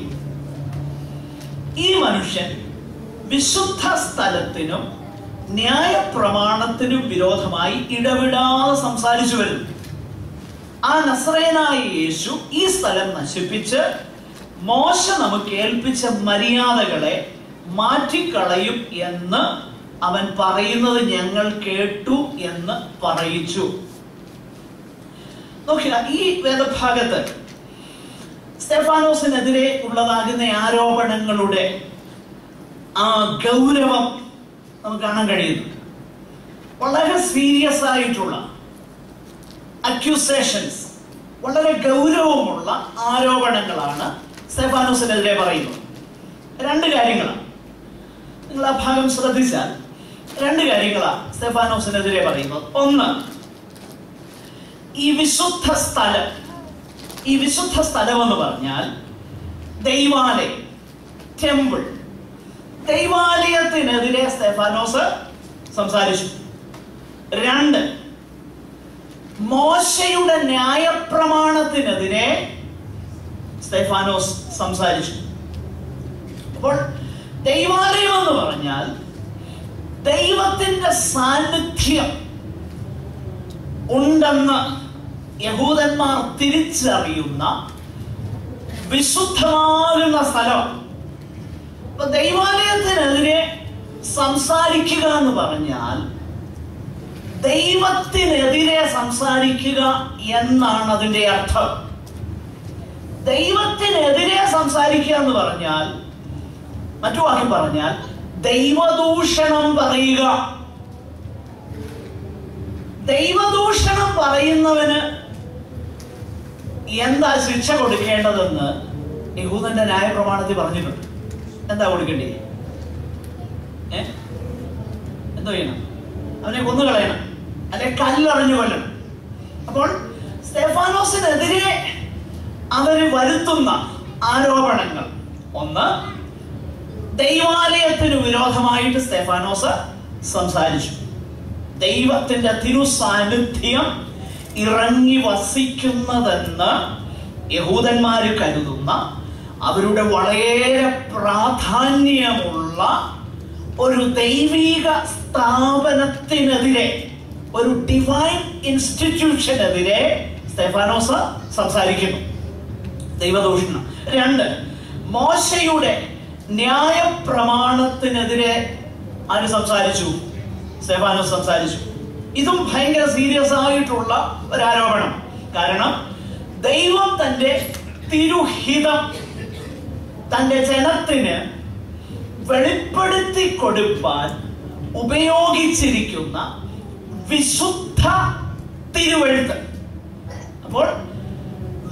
ഈ മനുഷ്യൻ വിശുദ്ധ സ്ഥലത്തിനും ന്യായപ്രമാണത്തിനും വിരോധമായി ഇടവിടാതെ സംസാരിച്ചു വരുന്നു ആ നസ്രയനായ യേശു ഈ സ്ഥലം നശിപ്പിച്ച് മോശ നമുക്ക് ഏൽപ്പിച്ച മര്യാദകളെ മാറ്റിക്കളയും എന്ന് അവൻ പറയുന്നത് ഞങ്ങൾ കേട്ടു എന്ന് പറയിച്ചു നോക്കുക ഈ വേദഭാഗത്ത് സ്റ്റെഫാനോസിനെതിരെ ഉള്ളതാകുന്ന ആരോപണങ്ങളുടെ ആ ഗൗരവം നമുക്ക് കാണാൻ കഴിയുന്നു വളരെ സീരിയസ് ആയിട്ടുള്ള അക്യൂസേഷൻസ് വളരെ ഗൗരവമുള്ള ആരോപണങ്ങളാണ് സ്റ്റെഫാനോസിനെതിരെ പറയുന്നത് രണ്ട് കാര്യങ്ങളാണ് നിങ്ങൾ ആ ഭാഗം ശ്രദ്ധിച്ചാൽ രണ്ട് കാര്യങ്ങളാണ് സ്റ്റെഫാനോസിനെതിരെ പറയുന്നത് ഒന്ന് ഈ വിശുദ്ധ സ്ഥലം ഈ വിശുദ്ധ സ്ഥലം എന്ന് പറഞ്ഞാൽ ദൈവാലയം ടെമ്പിൾ ദൈവാലയത്തിനെതിരെ സ്തെഫാനോസ് സംസാരിച്ചു രണ്ട് മോശയുടെ ന്യായപ്രമാണത്തിനെതിരെ സ്തെഫാനോസ് സംസാരിച്ചു അപ്പോൾ ദൈവാലയം എന്ന് പറഞ്ഞാൽ ദൈവത്തിന്റെ സാന്നിധ്യം ഉണ്ടെന്ന് യഹൂദന്മാർ തിരിച്ചറിയുന്ന വിശുദ്ധമാകുന്ന സ്ഥലം അപ്പൊ ദൈവാലയത്തിനെതിരെ സംസാരിക്കുക എന്ന് പറഞ്ഞാൽ ദൈവത്തിനെതിരെ സംസാരിക്കുക എന്നാണ് അതിന്റെ അർത്ഥം ദൈവത്തിനെതിരെ സംസാരിക്കുക എന്ന് പറഞ്ഞാൽ മറ്റു വാക്യം പറഞ്ഞാൽ ദൈവദൂഷണം പറയുക ദൈവദൂഷണം പറയുന്നവന് എന്താ ശിക്ഷ കൊടുക്കേണ്ടതെന്ന് യഹൂദന്റെ ന്യായപ്രമാണത്തിൽ പറഞ്ഞിട്ടുണ്ട് എന്താ കൊടുക്കേണ്ടത് ഏ എന്തോ ചെയ്യണം അവനെ കൊന്നു കളയണം അല്ലെ കല്ലെറിഞ്ഞു കൊല്ലണം അപ്പോൾ സ്റ്റെഫാനോസിനെതിരെ അവര് വരുത്തുന്ന ആരോപണങ്ങൾ ഒന്ന് ദൈവാലയത്തിന് വിരോധമായിട്ട് സ്റ്റെഫാനോസ് സംസാരിച്ചു ദൈവത്തിന്റെ തിരുസാന്നിധ്യം ഇറങ്ങി വസിക്കുന്നതെന്ന് യഹൂദന്മാര് കരുതുന്ന അവരുടെ വളരെ പ്രാധാന്യമുള്ള ഒരു ദൈവിക സ്ഥാപനത്തിനെതിരെ ഒരു ഡിവൈൻ ഇൻസ്റ്റിറ്റ്യൂഷനെതിരെ സ്തെഫാനോസ് സംസാരിക്കുന്നു ദൈവദൂഷണം രണ്ട് മോശയുടെ ന്യായപ്രമാണത്തിനെതിരെ ആര് സംസാരിച്ചു സ്തെഫാനോസ് സംസാരിച്ചു ഇതും ഭയങ്കര സീരിയസ് ആയിട്ടുള്ള ഒരു ആരോപണം കാരണം ദൈവം തന്റെ തിരുഹിതം തന്റെ ജനത്തിന് വെളിപ്പെടുത്തി കൊടുപ്പാൻ ഉപയോഗിച്ചിരിക്കുന്ന വിശുദ്ധ തിരുവെഴുത്ത് അപ്പോൾ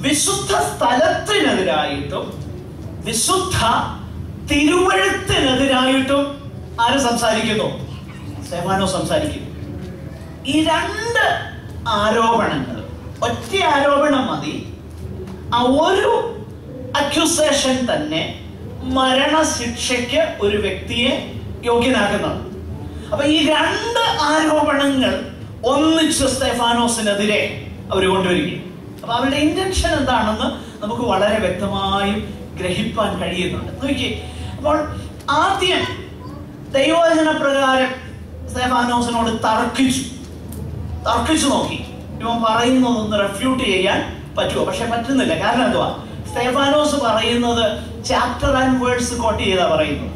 വിശുദ്ധ സ്ഥലത്തിനെതിരായിട്ടും വിശുദ്ധ തിരുവഴുത്തിനെതിരായിട്ടും ആര് സംസാരിക്കുന്നു സ്തേഫാനോ സംസാരിക്കുന്നു ഈ രണ്ട് ആരോപണങ്ങൾ ഒറ്റ ആരോപണം മതി ആ ഒരു അക്യൂസേഷൻ തന്നെ മരണശിക്ഷയ്ക്ക് ഒരു വ്യക്തിയെ യോഗ്യനാക്കുന്നത് അപ്പൊ ഈ രണ്ട് ആരോപണങ്ങൾ ഒന്നിച്ച് സ്തെഫാനോസിനെതിരെ അവർ കൊണ്ടുവരികയും അപ്പൊ അവരുടെ ഇന്റൻഷൻ എന്താണെന്ന് നമുക്ക് വളരെ വ്യക്തമായും ഗ്രഹിപ്പാൻ കഴിയുന്നുണ്ട് നോക്കിയേ അപ്പോൾ ആദ്യം ദൈവവചന പ്രകാരം സ്തെഫാനോസിനോട് തർക്കിച്ചു തർക്കിച്ചു നോക്കി ഇവൻ പറയുന്നതൊന്ന് റെഫ്യൂട്ട് ചെയ്യാൻ പറ്റുമോ പക്ഷെ പറ്റുന്നില്ല കാരണം എന്തുവാ സ്തേഫാനോസ് പറയുന്നത് ചാപ്റ്റർ ആൻഡ് വേർഡ്സ് കോട്ട് ചെയ്താ പറയുന്നത്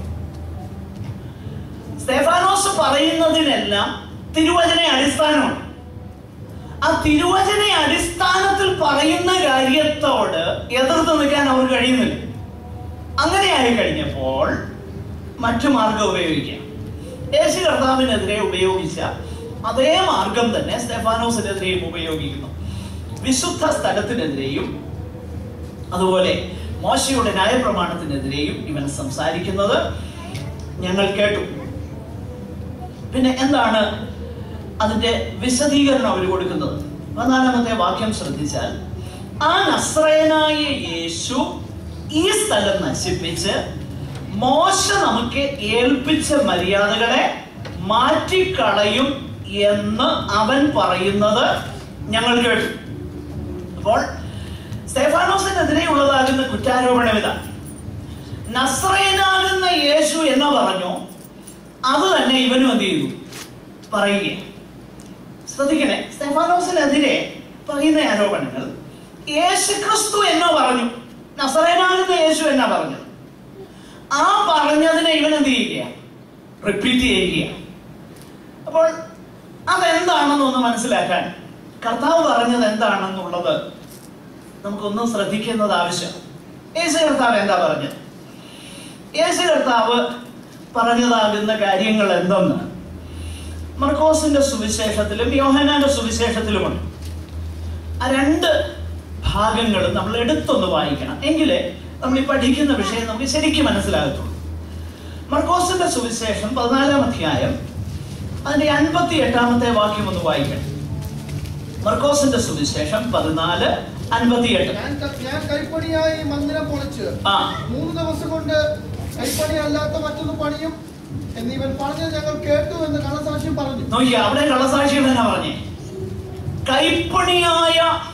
സ്തേഫാനോസ് പറയുന്നതിനെല്ലാം തിരുവചന അടിസ്ഥാനമുണ്ട് ആ തിരുവചന അടിസ്ഥാനത്തിൽ പറയുന്ന കാര്യത്തോട് എതിർത്ത് നിൽക്കാൻ അവർക്ക് കഴിയുന്നില്ല അങ്ങനെയായി കഴിഞ്ഞപ്പോൾ മറ്റു മാർഗം ഉപയോഗിക്കാം യേശു കർത്താവിനെതിരെ ഉപയോഗിച്ച അതേ മാർഗം തന്നെ സ്തെഫാനോസിനെതിരെയും ഉപയോഗിക്കുന്നു വിശുദ്ധ സ്ഥലത്തിനെതിരെയും അതുപോലെ മോശയുടെ ന്യായപ്രമാണത്തിനെതിരെയും ഇവൻ സംസാരിക്കുന്നത് ഞങ്ങൾ കേട്ടു പിന്നെ എന്താണ് അതിന്റെ വിശദീകരണം അവർ കൊടുക്കുന്നത് പതിനാലാമത്തെ വാക്യം ശ്രദ്ധിച്ചാൽ ആ നസ്രയനായ യേശു ഈ സ്ഥലം നശിപ്പിച്ച് മോശ നമുക്ക് ഏൽപ്പിച്ച മര്യാദകളെ മാറ്റിക്കളയും എന്ന് അവൻ പറയുന്നത് ഞങ്ങൾ കേട്ടു അപ്പോൾ സ്തേഫാനോസിനെതിരെ ഉള്ളതാകുന്ന കുറ്റാരോപണം ഇതാണ് നസ്രയനാകുന്ന യേശു എന്ന് പറഞ്ഞു അത് തന്നെ ഇവനും എന്ത് ചെയ്തു പറയുകയാണ് ശ്രദ്ധിക്കണേ സ്തേഫാനോസിനെതിരെ പറയുന്ന ആരോപണങ്ങൾ യേശു ക്രിസ്തു എന്നോ പറഞ്ഞു നസറേനാകുന്ന യേശു എന്നാ പറഞ്ഞത് ആ പറഞ്ഞതിനെ ഇവൻ എന്ത് ചെയ്യുക റിപ്പീറ്റ് ചെയ്യുക അപ്പോൾ അതെന്താണെന്ന് ഒന്ന് മനസ്സിലാക്കാൻ കർത്താവ് പറഞ്ഞത് എന്താണെന്നുള്ളത് നമുക്കൊന്ന് ശ്രദ്ധിക്കുന്നത് ആവശ്യം യേശു കർത്താവ് എന്താ പറഞ്ഞത് യേശു കർത്താവ് പറഞ്ഞതാകുന്ന കാര്യങ്ങൾ എന്തെന്ന് മർക്കോസിന്റെ സുവിശേഷത്തിലും യോഹനാന്റെ സുവിശേഷത്തിലുമുണ്ട് ആ രണ്ട് ഭാഗങ്ങളും നമ്മൾ എടുത്തൊന്ന് വായിക്കണം എങ്കിലേ നമ്മൾ ഈ പഠിക്കുന്ന വിഷയം നമുക്ക് ശരിക്കും മനസ്സിലാകത്തുള്ളൂ മർക്കോസിന്റെ സുവിശേഷം പതിനാലാം അധ്യായം അതിന്റെ അൻപത്തി എട്ടാമത്തെ വാക്യം ഒന്ന് വായിക്കണം മർക്കോസിന്റെ സുവിശേഷം പതിനാല് അൻപത്തിയെട്ട് ഞാൻ ക- ഞാൻ കൈപ്പണിയായി ഈ മന്ദിരം പൊളിച്ച് ആ മൂന്ന് ദിവസം കൊണ്ട് കൈപ്പണി അല്ലാത്ത മറ്റൊന്ന് പണിയും എന്നിവൻ പറഞ്ഞത് ഞങ്ങൾ കേട്ടു എന്ന് കള്ളസാക്ഷ്യം പറഞ്ഞു നോക്കിയ അവിടെ കള്ളസാക്ഷികൾ എന്നാ പറഞ്ഞേ കൈപ്പണിയായ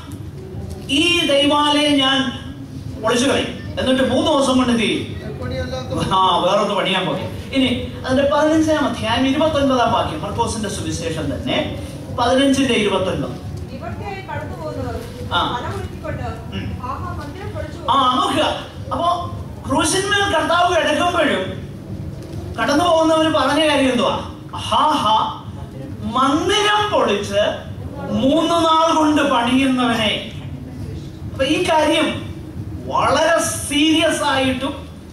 ഈ ദൈവാലയം ഞാൻ പൊളിച്ചു കളയും എന്നിട്ട് മൂന്ന് ദിവസം കൊണ്ട് എന്ത് ചെയ്യും കൈപ്പണി അല്ലാത്ത ആ വേറൊന്ന് പണിയാൻ പോയി ഇനി അതിന്റെ പതിനഞ്ചാം അധ്യായം ഇരുപത്തി ഒൻപതാം വാക്യം മർക്കോസിന്റെ സുവിശേഷം തന്നെ പതിനഞ്ചിന്റെ ഇരുപത്തി ഒൻപത് ഇവിടത്തെയായി കടന്നു പോകുന്നവർ ആ. പണമൊഴുക്കിക്കൊണ്ട് ഉം. ആഹാ മന്ദിരം പൊളിച്ചു ആ നോക്കുക അപ്പോ ക്രൂശിന്മേൽ കർത്താവ് കിടക്കുമ്പോഴും കടന്നു പോകുന്നവർ പറഞ്ഞ കാര്യം എന്തുവാ ഹാ ഹാ മന്ദിരം പൊളിച്ച് മൂന്ന് നാൾ കൊണ്ട് പണിയുന്നവനെ അപ്പൊ ഈ കാര്യം വളരെ സീരിയസ് ആയിട്ടും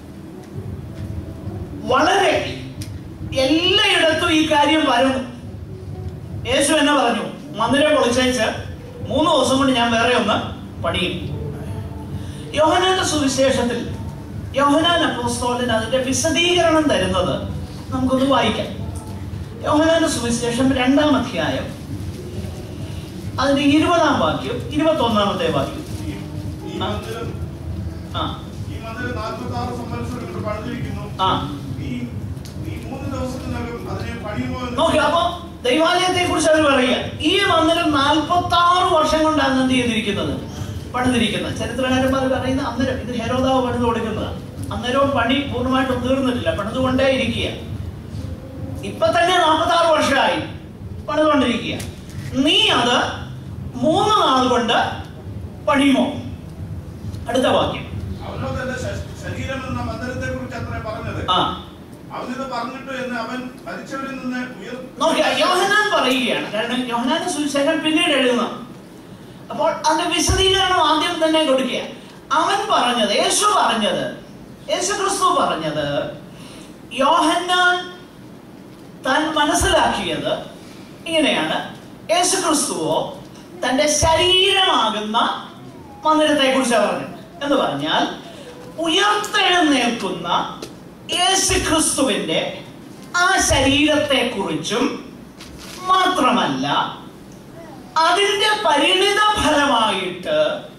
വളരെ എല്ലായിടത്തും ഈ കാര്യം വരുന്നു യേശു എന്നെ പറഞ്ഞു മന്ദിരം പൊളിച്ചേച്ച് മൂന്ന് ദിവസം കൊണ്ട് ഞാൻ വേറെ ഒന്ന് പണിയും യോഹനാന്റെ സുവിശേഷത്തിൽ യോഹനാൻ അപ്പോസ്തോലൻ അതിന്റെ വിശദീകരണം തരുന്നത് നമുക്കൊന്ന് വായിക്കാം യോഹനാന്റെ സുവിശേഷം രണ്ടാം അധ്യായം അതിന്റെ ഇരുപതാം വാക്യം ഇരുപത്തി ഒന്നാമത്തെ വാക്യം ഈ- ഈ മന്ദിരം ആ ഈ മന്ദിരം നാൽപ്പത്തി ആറ് സംവത്സരം കൊണ്ട് പണിതിരിക്കുന്നു ആ ഈ ഈ മൂന്ന് ദിവസത്തിനകം അതിനെ പണിയുമോ എന്ന് നോക്കി അപ്പൊ ദൈവാലയത്തെ കുറിച്ച് അവർ പറയുക ഈ മന്ദിരം നാൽപ്പത്തി ആറ് വർഷം കൊണ്ടാണ് എന്ത് ചെയ്തിരിക്കുന്നത് പണിതിരിക്കുന്നത് ചരിത്രകാരന്മാർ പറയുന്ന അന്നേരം ഇത് ഹെരോദാവ് പണിത് കൊടുക്കുന്നതാണ് അന്നേരവും പണി പൂർണ്ണമായിട്ടും തീർന്നിട്ടില്ല പണിതുകൊണ്ടേ ഇരിക്കുക ഇപ്പൊ തന്നെ നാൽപ്പത്തി ആറ് വർഷമായി പണിതുകൊണ്ടിരിക്കുക നീ അത് മൂന്ന് നാൾ കൊണ്ട് പണിയുമോ അടുത്ത വാക്യം അവനോ തന്റെ ശ- ശരീരം എന്ന മന്ദിരത്തെ കുറിച്ച് അത്ര പറഞ്ഞത് ആ അവനിത് പറഞ്ഞിട്ട് എന്ന് അവൻ മരിച്ചവരിൽ നിന്ന് ഉയർ നോക്കിയ യോഹനാൻ പറയുകയാണ് കാരണം യോഹനാന്റെ സുവിശേഷം പിന്നീട് എഴുതുന്ന അപ്പോൾ അതിന്റെ വിശദീകരണം ആദ്യം തന്നെ കൊടുക്കുക അവൻ പറഞ്ഞത് യേശു പറഞ്ഞത് യേശു ക്രിസ്തു പറഞ്ഞത് യോഹന്നാൻ താൻ മനസ്സിലാക്കിയത് ഇങ്ങനെയാണ് യേശു ക്രിസ്തുവോ തന്റെ ശരീരമാകുന്ന മന്ദിരത്തെ കുറിച്ച് പറഞ്ഞു എന്ന് പറഞ്ഞാൽ ഉയർത്തെഴുന്നേൽക്കുന്ന യേശു ക്രിസ്തുവിന്റെ ആ ശരീരത്തെ കുറിച്ചും മാത്രമല്ല അതിന്റെ പരിണിത ഫലമായിട്ട്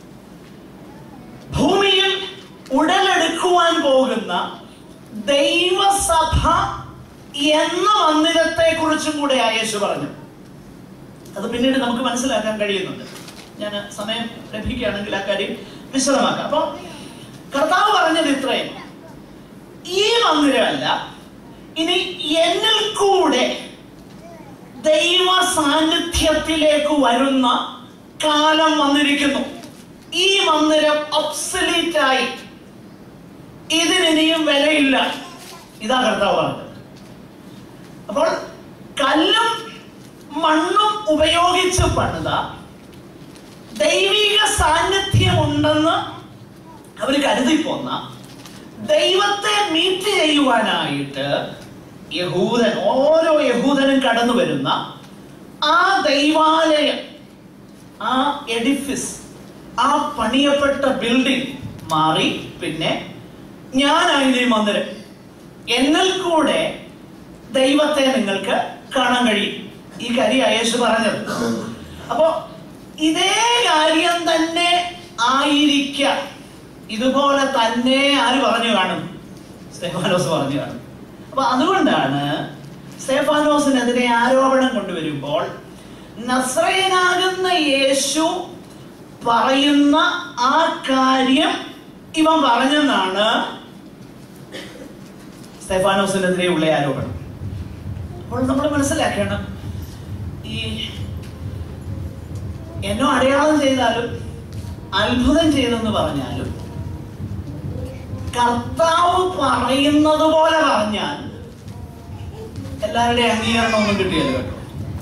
ഭൂമിയിൽ ഉടലെടുക്കുവാൻ പോകുന്ന ദൈവസഭ എന്ന മന്ദിരത്തെ കുറിച്ചും കൂടെ യേശു പറഞ്ഞു അത് പിന്നീട് നമുക്ക് മനസ്സിലാക്കാൻ കഴിയുന്നുണ്ട് ഞാൻ സമയം ലഭിക്കുകയാണെങ്കിൽ ആ കാര്യം വിശദമാക്കാം അപ്പൊ കർത്താവ് പറഞ്ഞത് ഇത്രയും ഈ മന്ദിരമല്ല ഇനി എന്നിൽ കൂടെ ദൈവ സാന്നിധ്യത്തിലേക്ക് വരുന്ന കാലം വന്നിരിക്കുന്നു ഈ മന്ദിരം obsolete ആയി ഇതിനിനിയും വിലയില്ല ഇതാ കർത്താവ് പറഞ്ഞത് അപ്പോൾ കല്ലും മണ്ണും ഉപയോഗിച്ച് പണിത ദൈവിക സാന്നിധ്യം ഉണ്ടെന്ന് അവർ കരുതിപ്പോന്ന ദൈവത്തെ മീറ്റ് ചെയ്യുവാനായിട്ട് യഹൂദൻ ഓരോ യഹൂദനും കടന്നു വരുന്ന ആ ദൈവാലയം ആ എഡിഫിസ് ആ പണിയപ്പെട്ട ബിൽഡിംഗ് മാറി പിന്നെ ഞാനായി ഈ മന്ദിരം എന്നിൽ കൂടെ ദൈവത്തെ നിങ്ങൾക്ക് കാണാൻ കഴിയും ഈ കാര്യം യേശു പറഞ്ഞത് അപ്പോ ഇതേ കാര്യം തന്നെ ആയിരിക്കാം ഇതുപോലെ തന്നെ ആര് പറഞ്ഞു കാണും സ്തേഫാനോസ് പറഞ്ഞു കാണും അപ്പൊ അതുകൊണ്ടാണ് സ്തേഫാനോസിനെതിരെ ആരോപണം കൊണ്ടുവരുമ്പോൾ നസ്രയനാകുന്ന യേശു പറയുന്ന ആ കാര്യം ഇവൻ പറഞ്ഞെന്നാണ് സ്തേഫാനോസിനെതിരെയുള്ള ആരോപണം അപ്പോൾ നമ്മൾ മനസ്സിലാക്കണം ഈ എന്നോ അടയാളം ചെയ്താലും അത്ഭുതം ചെയ്തെന്ന് പറഞ്ഞാലും കർത്താവ് പറയുന്നത് പോലെ പറഞ്ഞാൽ എല്ലാവരുടെയും അംഗീകരണം ഒന്നും കിട്ടിയല്ലോ കേട്ടോ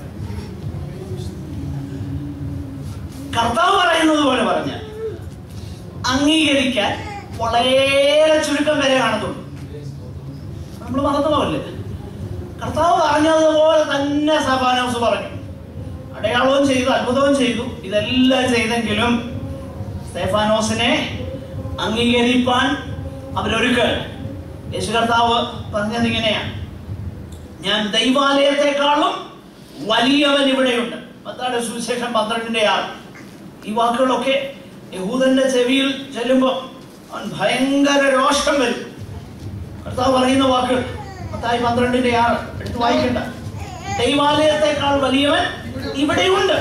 കർത്താവ് പറയുന്നത് പോലെ പറഞ്ഞാൽ അംഗീകരിക്കാൻ വളരെ ചുരുക്കം വരെ കാണത്തുള്ളൂ നമ്മൾ മറന്നു പോകല്ലേ കർത്താവ് പറഞ്ഞതുപോലെ തന്നെ സഭാനോസ് പറഞ്ഞു അടയാളവും ചെയ്തു അത്ഭുതവും ചെയ്തു ഇതെല്ലാം ചെയ്തെങ്കിലും സ്തേഫാനോസിനെ അംഗീകരിപ്പാൻ അവരൊരുക്കൾ യേശു കർത്താവ് പറഞ്ഞത് ഇങ്ങനെയാണ് ഞാൻ ദൈവാലയത്തെക്കാളും വലിയവൻ ഇവിടെയുണ്ട് പത്താട് സുവിശേഷം പന്ത്രണ്ടിന്റെ ആൾ ഈ വാക്കുകളൊക്കെ യഹൂദന്റെ ചെവിയിൽ ചെല്ലുമ്പോൾ അവൻ ഭയങ്കര രോഷം വരും കർത്താവ് പറയുന്ന വാക്കുകൾ പത്തായി പന്ത്രണ്ടിന്റെ ആറ് എടുത്ത് വായിക്കണ്ട ദൈവാലയത്തെക്കാൾ വലിയവൻ ഇവിടെയുണ്ട്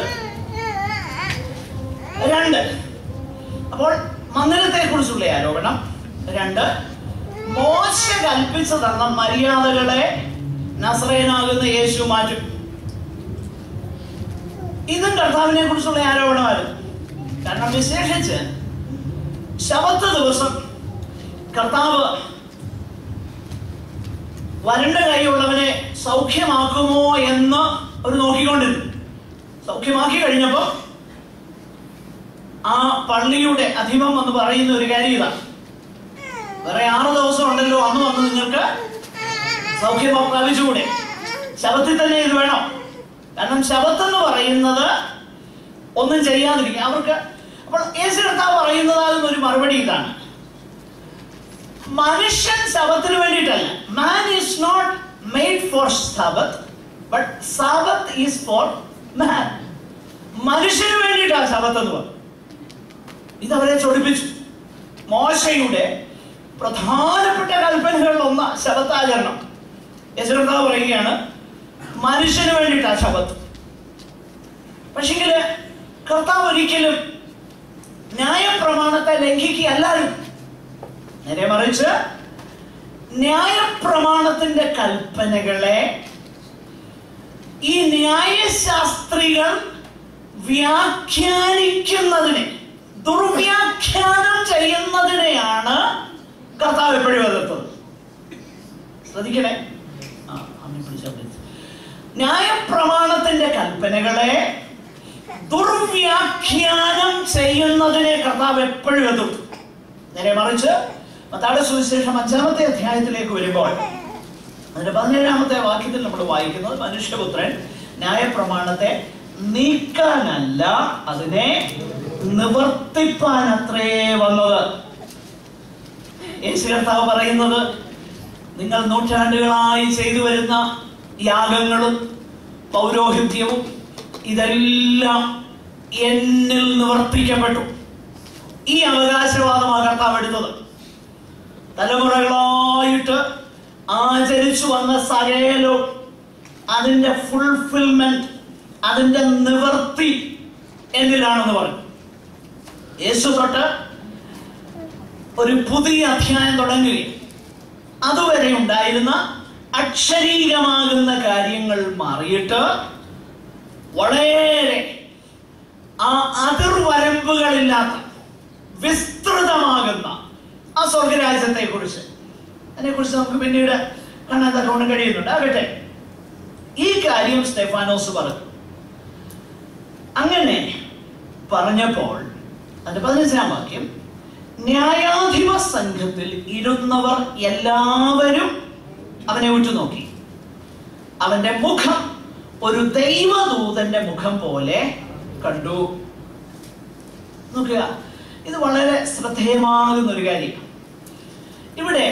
രണ്ട് അപ്പോൾ മന്ദിരത്തെ കുറിച്ചുള്ള ആരോപണം രണ്ട് മോശ കൽപ്പിച്ചു തന്ന മര്യാദകളെ നസ്രയനാകുന്ന യേശു മാറ്റും ഇതും കർത്താവിനെ കുറിച്ചുള്ള ആരോപണമായിരുന്നു കാരണം വിശേഷിച്ച് ശബത്ത് ദിവസം കർത്താവ് വരണ്ട കൈയുള്ളവനെ സൗഖ്യമാക്കുമോ എന്ന് ഒരു നോക്കിക്കൊണ്ടിരുന്നു സൗഖ്യമാക്കി കഴിഞ്ഞപ്പോ ആ പള്ളിയുടെ അധിപം എന്ന് പറയുന്ന ഒരു കാര്യം ഇതാണ് വേറെ ആറ് ദിവസം ഉണ്ടല്ലോ അന്ന് വന്ന് നിങ്ങൾക്ക് സൗഖ്യം പ്രാപിച്ചുകൂടെ ശബത്തിൽ തന്നെ ഇത് വേണം കാരണം ശബത്ത് എന്ന് പറയുന്നത് ഒന്നും ചെയ്യാതിരിക്കുക അവർക്ക് അപ്പോൾ യേശു കർത്താവ് പറയുന്നതാകുന്ന ഒരു മറുപടി ഇതാണ് മനുഷ്യൻ ശബത്തിന് വേണ്ടിയിട്ടല്ല man is not made for sabbath but sabbath is for man മനുഷ്യന് വേണ്ടിയിട്ടാണ് ശബത്ത് എന്ന് പറഞ്ഞു ഇതവരെ ചൊടിപ്പിച്ചു മോശയുടെ പ്രധാനപ്പെട്ട കൽപ്പനകളിൽ ഒന്ന് ശബത്താചരണം യശുരത്താവ് പറയുകയാണ് മനുഷ്യന് വേണ്ടിയിട്ടാ ശബത്ത് പക്ഷെങ്കിൽ കർത്താവ് ഒരിക്കലും ന്യായപ്രമാണത്തെ ലംഘിക്കുകയല്ലായിരുന്നു നേരെ മറിച്ച് ന്യായപ്രമാണത്തിന്റെ കൽപ്പനകളെ ഈ ന്യായശാസ്ത്രികൾ വ്യാഖ്യാനിക്കുന്നതിനെ ദുർവ്യാഖ്യാനം ചെയ്യുന്നതിനെയാണ് കർത്താവ് എപ്പോഴും എതിർത്തത് ശ്രദ്ധിക്കണേ ആ, അമ്മയെ പിടിച്ചാ മതി. ന്യായപ്രമാണത്തിന്റെ കൽപ്പനകളെ ദുർവ്യാഖ്യാനം ചെയ്യുന്നതിനെ കർത്താവ് എപ്പോഴും എതിർത്തു നേരെ മറിച്ച് മത്താടെ സുവിശേഷം അഞ്ചാമത്തെ അധ്യായത്തിലേക്ക് വരുമ്പോൾ അതിന്റെ പതിനേഴാമത്തെ വാക്യത്തിൽ നമ്മൾ വായിക്കുന്നത് മനുഷ്യപുത്രൻ ന്യായപ്രമാണത്തെ നീക്കാനല്ല അതിനെ നിവർത്തിപ്പാൻ അത്രേ വന്നത് യേശു കർത്താവ് പറയുന്നത് നിങ്ങൾ നൂറ്റാണ്ടുകളായി ചെയ്തു വരുന്ന യാഗങ്ങളും പൗരോഹിത്യവും ഇതെല്ലാം എന്നിൽ നിവർത്തിക്കപ്പെട്ടു ഈ അവകാശവാദമാണ് കർത്താവ് എടുത്തത് തലമുറകളായിട്ട് ആചരിച്ചു വന്ന സകലവും അതിന്റെ ഫുൾഫിൽമെന്റ് അതിന്റെ നിവർത്തി എന്നിലാണെന്ന് പറഞ്ഞു യേശു തൊട്ട് ഒരു പുതിയ അധ്യായം തുടങ്ങുകയും അതുവരെ ഉണ്ടായിരുന്ന അക്ഷരീകമാകുന്ന കാര്യങ്ങൾ മാറിയിട്ട് വളരെ ആ അതിർവരമ്പുകളില്ലാത്ത വിസ്തൃതമാകുന്ന ആ സ്വർഗരാജ്യത്തെ കുറിച്ച് അതിനെ കുറിച്ച് നമുക്ക് പിന്നീട് കാണാൻ തക്കവണ്ണം കഴിയുന്നുണ്ട് ആകട്ടെ ഈ കാര്യം സ്റ്റെഫാനോസ് പറഞ്ഞു അങ്ങനെ പറഞ്ഞപ്പോൾ അതിന്റെ പതിനഞ്ചാം വാക്യം ന്യായാധിപ സംഘത്തിൽ ഇരുന്നവർ എല്ലാവരും അവനെ ഉറ്റുനോക്കി അവന്റെ മുഖം ഒരു ദൈവദൂതന്റെ മുഖം പോലെ കണ്ടു നോക്കുക ഇത് വളരെ ശ്രദ്ധേയമാകുന്ന ഒരു കാര്യം ഇവിടെ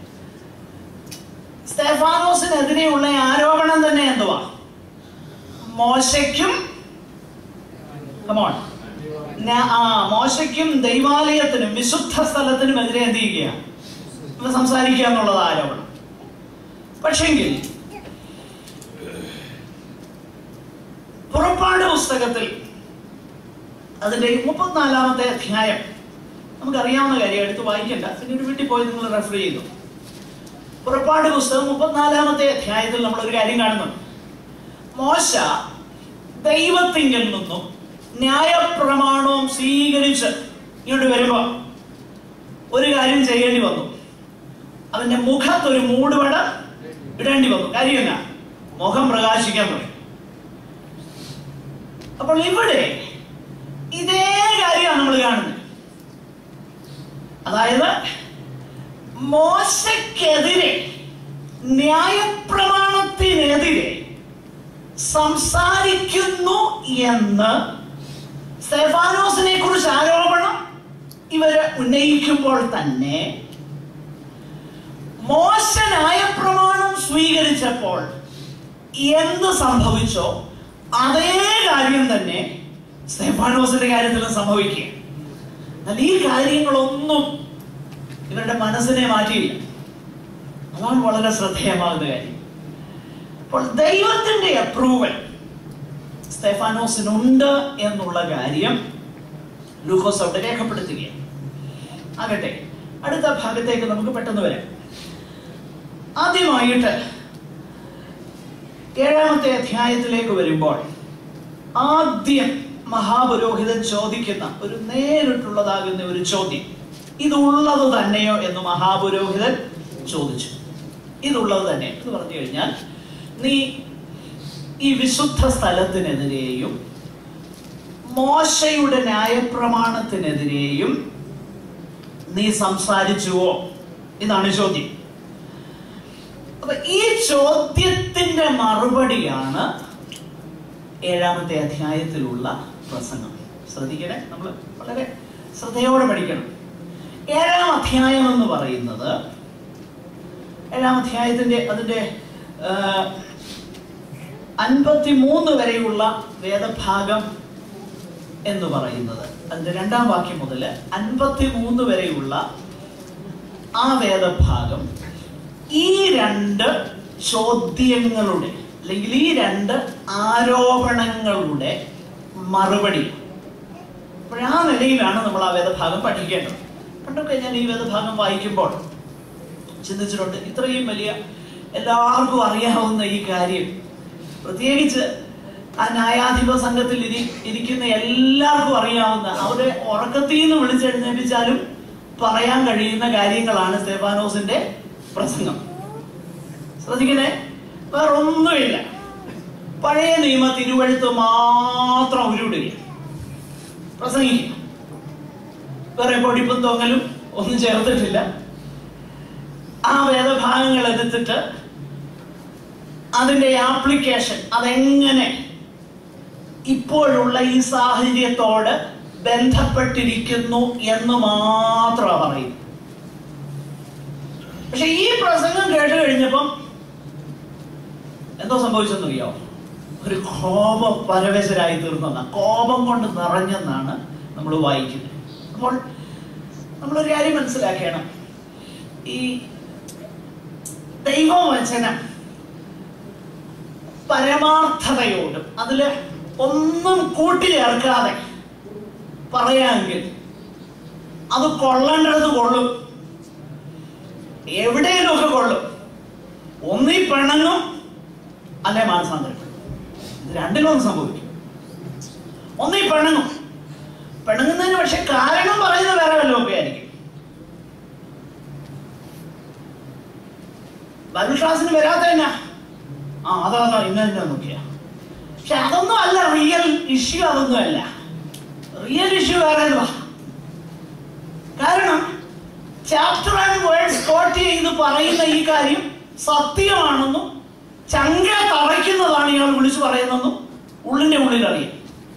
സ്തേഫാനോസിനെതിരെയുള്ള ആരോപണം തന്നെ എന്തുവാ മോശയ്ക്കും Come on. ഞാ- ആ മോശയ്ക്കും ദൈവാലയത്തിനും വിശുദ്ധ സ്ഥലത്തിനും എതിരെ എന്ത് ചെയ്യുക ഇവ സംസാരിക്കുക എന്നുള്ളത് ആരോപണം പക്ഷെങ്കിൽ പുറപ്പാട് പുസ്തകത്തിൽ അതിന്റെ മുപ്പത്തിനാലാമത്തെ അധ്യായം നമുക്കറിയാവുന്ന കാര്യം എടുത്ത് വായിക്കണ്ട പിന്നീട് വീട്ടിൽ പോയി നിങ്ങൾ റെഫർ ചെയ്തു പുറപ്പാട് പുസ്തകം മുപ്പത്തിനാലാമത്തെ അധ്യായത്തിൽ നമ്മൾ ഒരു കാര്യം കാണുന്നുണ്ട് മോശ ദൈവത്തിങ്കിൽ നിന്നും ന്യായപ്രമാണവും സ്വീകരിച്ച് ഇങ്ങോട്ട് വരുമ്പോ ഒരു കാര്യം ചെയ്യേണ്ടി വന്നു അവന്റെ മുഖത്തൊരു മൂടുപട ഇടേണ്ടി വന്നു കാര്യം എന്നാ മുഖം പ്രകാശിക്കാൻ തുടങ്ങി അപ്പോൾ ഇവിടെ ഇതേ കാര്യമാണ് നമ്മൾ കാണുന്നത് അതായത് മോശക്കെതിരെ ന്യായപ്രമാണത്തിനെതിരെ സംസാരിക്കുന്നു എന്ന് സ്തെഫാനോസിനെ കുറിച്ച് ആരോപണം ഇവര് ഉന്നയിക്കുമ്പോൾ തന്നെ മോശ ന്യായപ്രമാണം സ്വീകരിച്ചപ്പോൾ എന്ത് സംഭവിച്ചോ അതേ കാര്യം തന്നെ സ്തെഫാനോസിന്റെ കാര്യത്തിൽ സംഭവിക്കുക എന്നാൽ ഈ കാര്യങ്ങളൊന്നും ഇവരുടെ മനസ്സിനെ മാറ്റിയില്ല അതാണ് വളരെ ശ്രദ്ധേയമാകുന്ന കാര്യം അപ്പോൾ ദൈവത്തിന്റെ അപ്രൂവൽ സ്തെഫാനോസിനുണ്ട് എന്നുള്ള കാര്യം ലൂക്കോസ് അവിടെ രേഖപ്പെടുത്തുകയാണ് ആകട്ടെ അടുത്ത ഭാഗത്തേക്ക് നമുക്ക് പെട്ടെന്ന് വരാം ആദ്യമായിട്ട് ഏഴാമത്തെ അധ്യായത്തിലേക്ക് വരുമ്പോൾ ആദ്യം മഹാപുരോഹിതൻ ചോദിക്കുന്ന ഒരു നേരിട്ടുള്ളതാകുന്ന ഒരു ചോദ്യം ഇതുള്ളത് തന്നെയോ എന്ന് മഹാപുരോഹിതൻ ചോദിച്ചു ഇതുള്ളത് തന്നെ എന്ന് പറഞ്ഞു കഴിഞ്ഞാൽ നീ ഈ വിശുദ്ധ സ്ഥലത്തിനെതിരെയും മോശയുടെ ന്യായപ്രമാണത്തിനെതിരെയും നീ സംസാരിച്ചുവോ ഇതാണ് ചോദ്യം അപ്പൊ ഈ ചോദ്യത്തിന്റെ മറുപടിയാണ് ഏഴാമത്തെ അധ്യായത്തിലുള്ള പ്രസംഗം ശ്രദ്ധിക്കണേ നമ്മൾ വളരെ ശ്രദ്ധയോടെ പഠിക്കണം ഏഴാം അധ്യായം എന്ന് പറയുന്നത് ഏഴാം അധ്യായത്തിന്റെ അതിന്റെ അൻപത്തി മൂന്ന് വരെയുള്ള വേദഭാഗം എന്ന് പറയുന്നത് അതിന്റെ രണ്ടാം വാക്യം മുതൽ അൻപത്തി മൂന്ന് വരെയുള്ള ആ വേദഭാഗം ഈ രണ്ട് ചോദ്യങ്ങളുടെ അല്ലെങ്കിൽ ഈ രണ്ട് ആരോപണങ്ങളുടെ മറുപടി അപ്പോൾ ആ നിലയിലാണ് നമ്മൾ ആ വേദഭാഗം പഠിക്കേണ്ടത് പണ്ടൊക്കെ ഞാൻ ഈ വേദഭാഗം വായിക്കുമ്പോൾ ചിന്തിച്ചിട്ടുണ്ട് ഇത്രയും വലിയ എല്ലാവർക്കും അറിയാവുന്ന ഈ കാര്യം പ്രത്യേകിച്ച് ആ ന്യായാധിപ സംഘത്തിൽ ഇരി ഇരിക്കുന്ന എല്ലാവർക്കും അറിയാവുന്ന അവരെ ഉറക്കത്തിൽ നിന്ന് വിളിച്ചെഴുന്നേപ്പിച്ചാലും പറയാൻ കഴിയുന്ന കാര്യങ്ങളാണ് സ്തേഫാനോസിന്റെ പ്രസംഗം ശ്രദ്ധിക്കണേ വേറെ ഒന്നുമില്ല പഴയ നിയമ തിരുവഴുത്ത് മാത്രം ഉരുവിടുക പ്രസംഗിക്കുക വേറെ പൊടിപ്പും തൊങ്ങലും ഒന്നും ചേർത്തിട്ടില്ല ആ വേദഭാഗങ്ങൾ എടുത്തിട്ട് അതിന്റെ ആപ്ലിക്കേഷൻ അതെങ്ങനെ ഇപ്പോഴുള്ള ഈ സാഹചര്യത്തോട് ബന്ധപ്പെട്ടിരിക്കുന്നു എന്ന് മാത്രമാണ് പറയുന്നത് പക്ഷെ ഈ പ്രസംഗം കേട്ട് കഴിഞ്ഞപ്പം എന്തോ സംഭവിച്ചെന്നറിയോ ഒരു കോപ പരവശരായി തീർന്നതാണ് കോപം കൊണ്ട് നിറഞ്ഞെന്നാണ് നമ്മൾ വായിക്കുന്നത് അപ്പോൾ നമ്മളൊരു കാര്യം മനസ്സിലാക്കണം ഈ ദൈവവചനം പരമാർത്ഥതയോടും അതിൽ ഒന്നും കൂട്ടിച്ചേർക്കാതെ പറയാമെങ്കിൽ അത് കൊള്ളേണ്ടത് കൊള്ളും എവിടെയെങ്കിലുമൊക്കെ കൊള്ളും ഒന്നീ പിണങ്ങും അല്ലെ മാനസാന്തരം ഇത് രണ്ടിലൊന്നും സംഭവിക്കും ഒന്നീ പിണങ്ങും പിണങ്ങുന്നതിന് പക്ഷെ കാരണം പറയുന്നത് വേറെ വല്ലതും ഒക്കെ ആയിരിക്കും ബൈബിൾ ക്ലാസ്സിന് വരാത്ത തന്നെ ആ അതാ അതാ ഇന്ന തന്നെ നോക്കിയാ പക്ഷെ അതൊന്നും അല്ല റിയൽ ഇഷ്യൂ അതൊന്നും അല്ല റിയൽ ഇഷ്യൂ വേറെ കാരണം ചാപ്റ്റർ ആൻഡ് വേർഡ്സ് കോട്ട് ചെയ്ത് പറയുന്ന ഈ കാര്യം സത്യമാണെന്നും ചങ്ക തറയ്ക്കുന്നതാണ് ഇയാൾ വിളിച്ചു പറയുന്നതെന്നും ഉള്ളിന്റെ ഉള്ളിൽ അറിയാം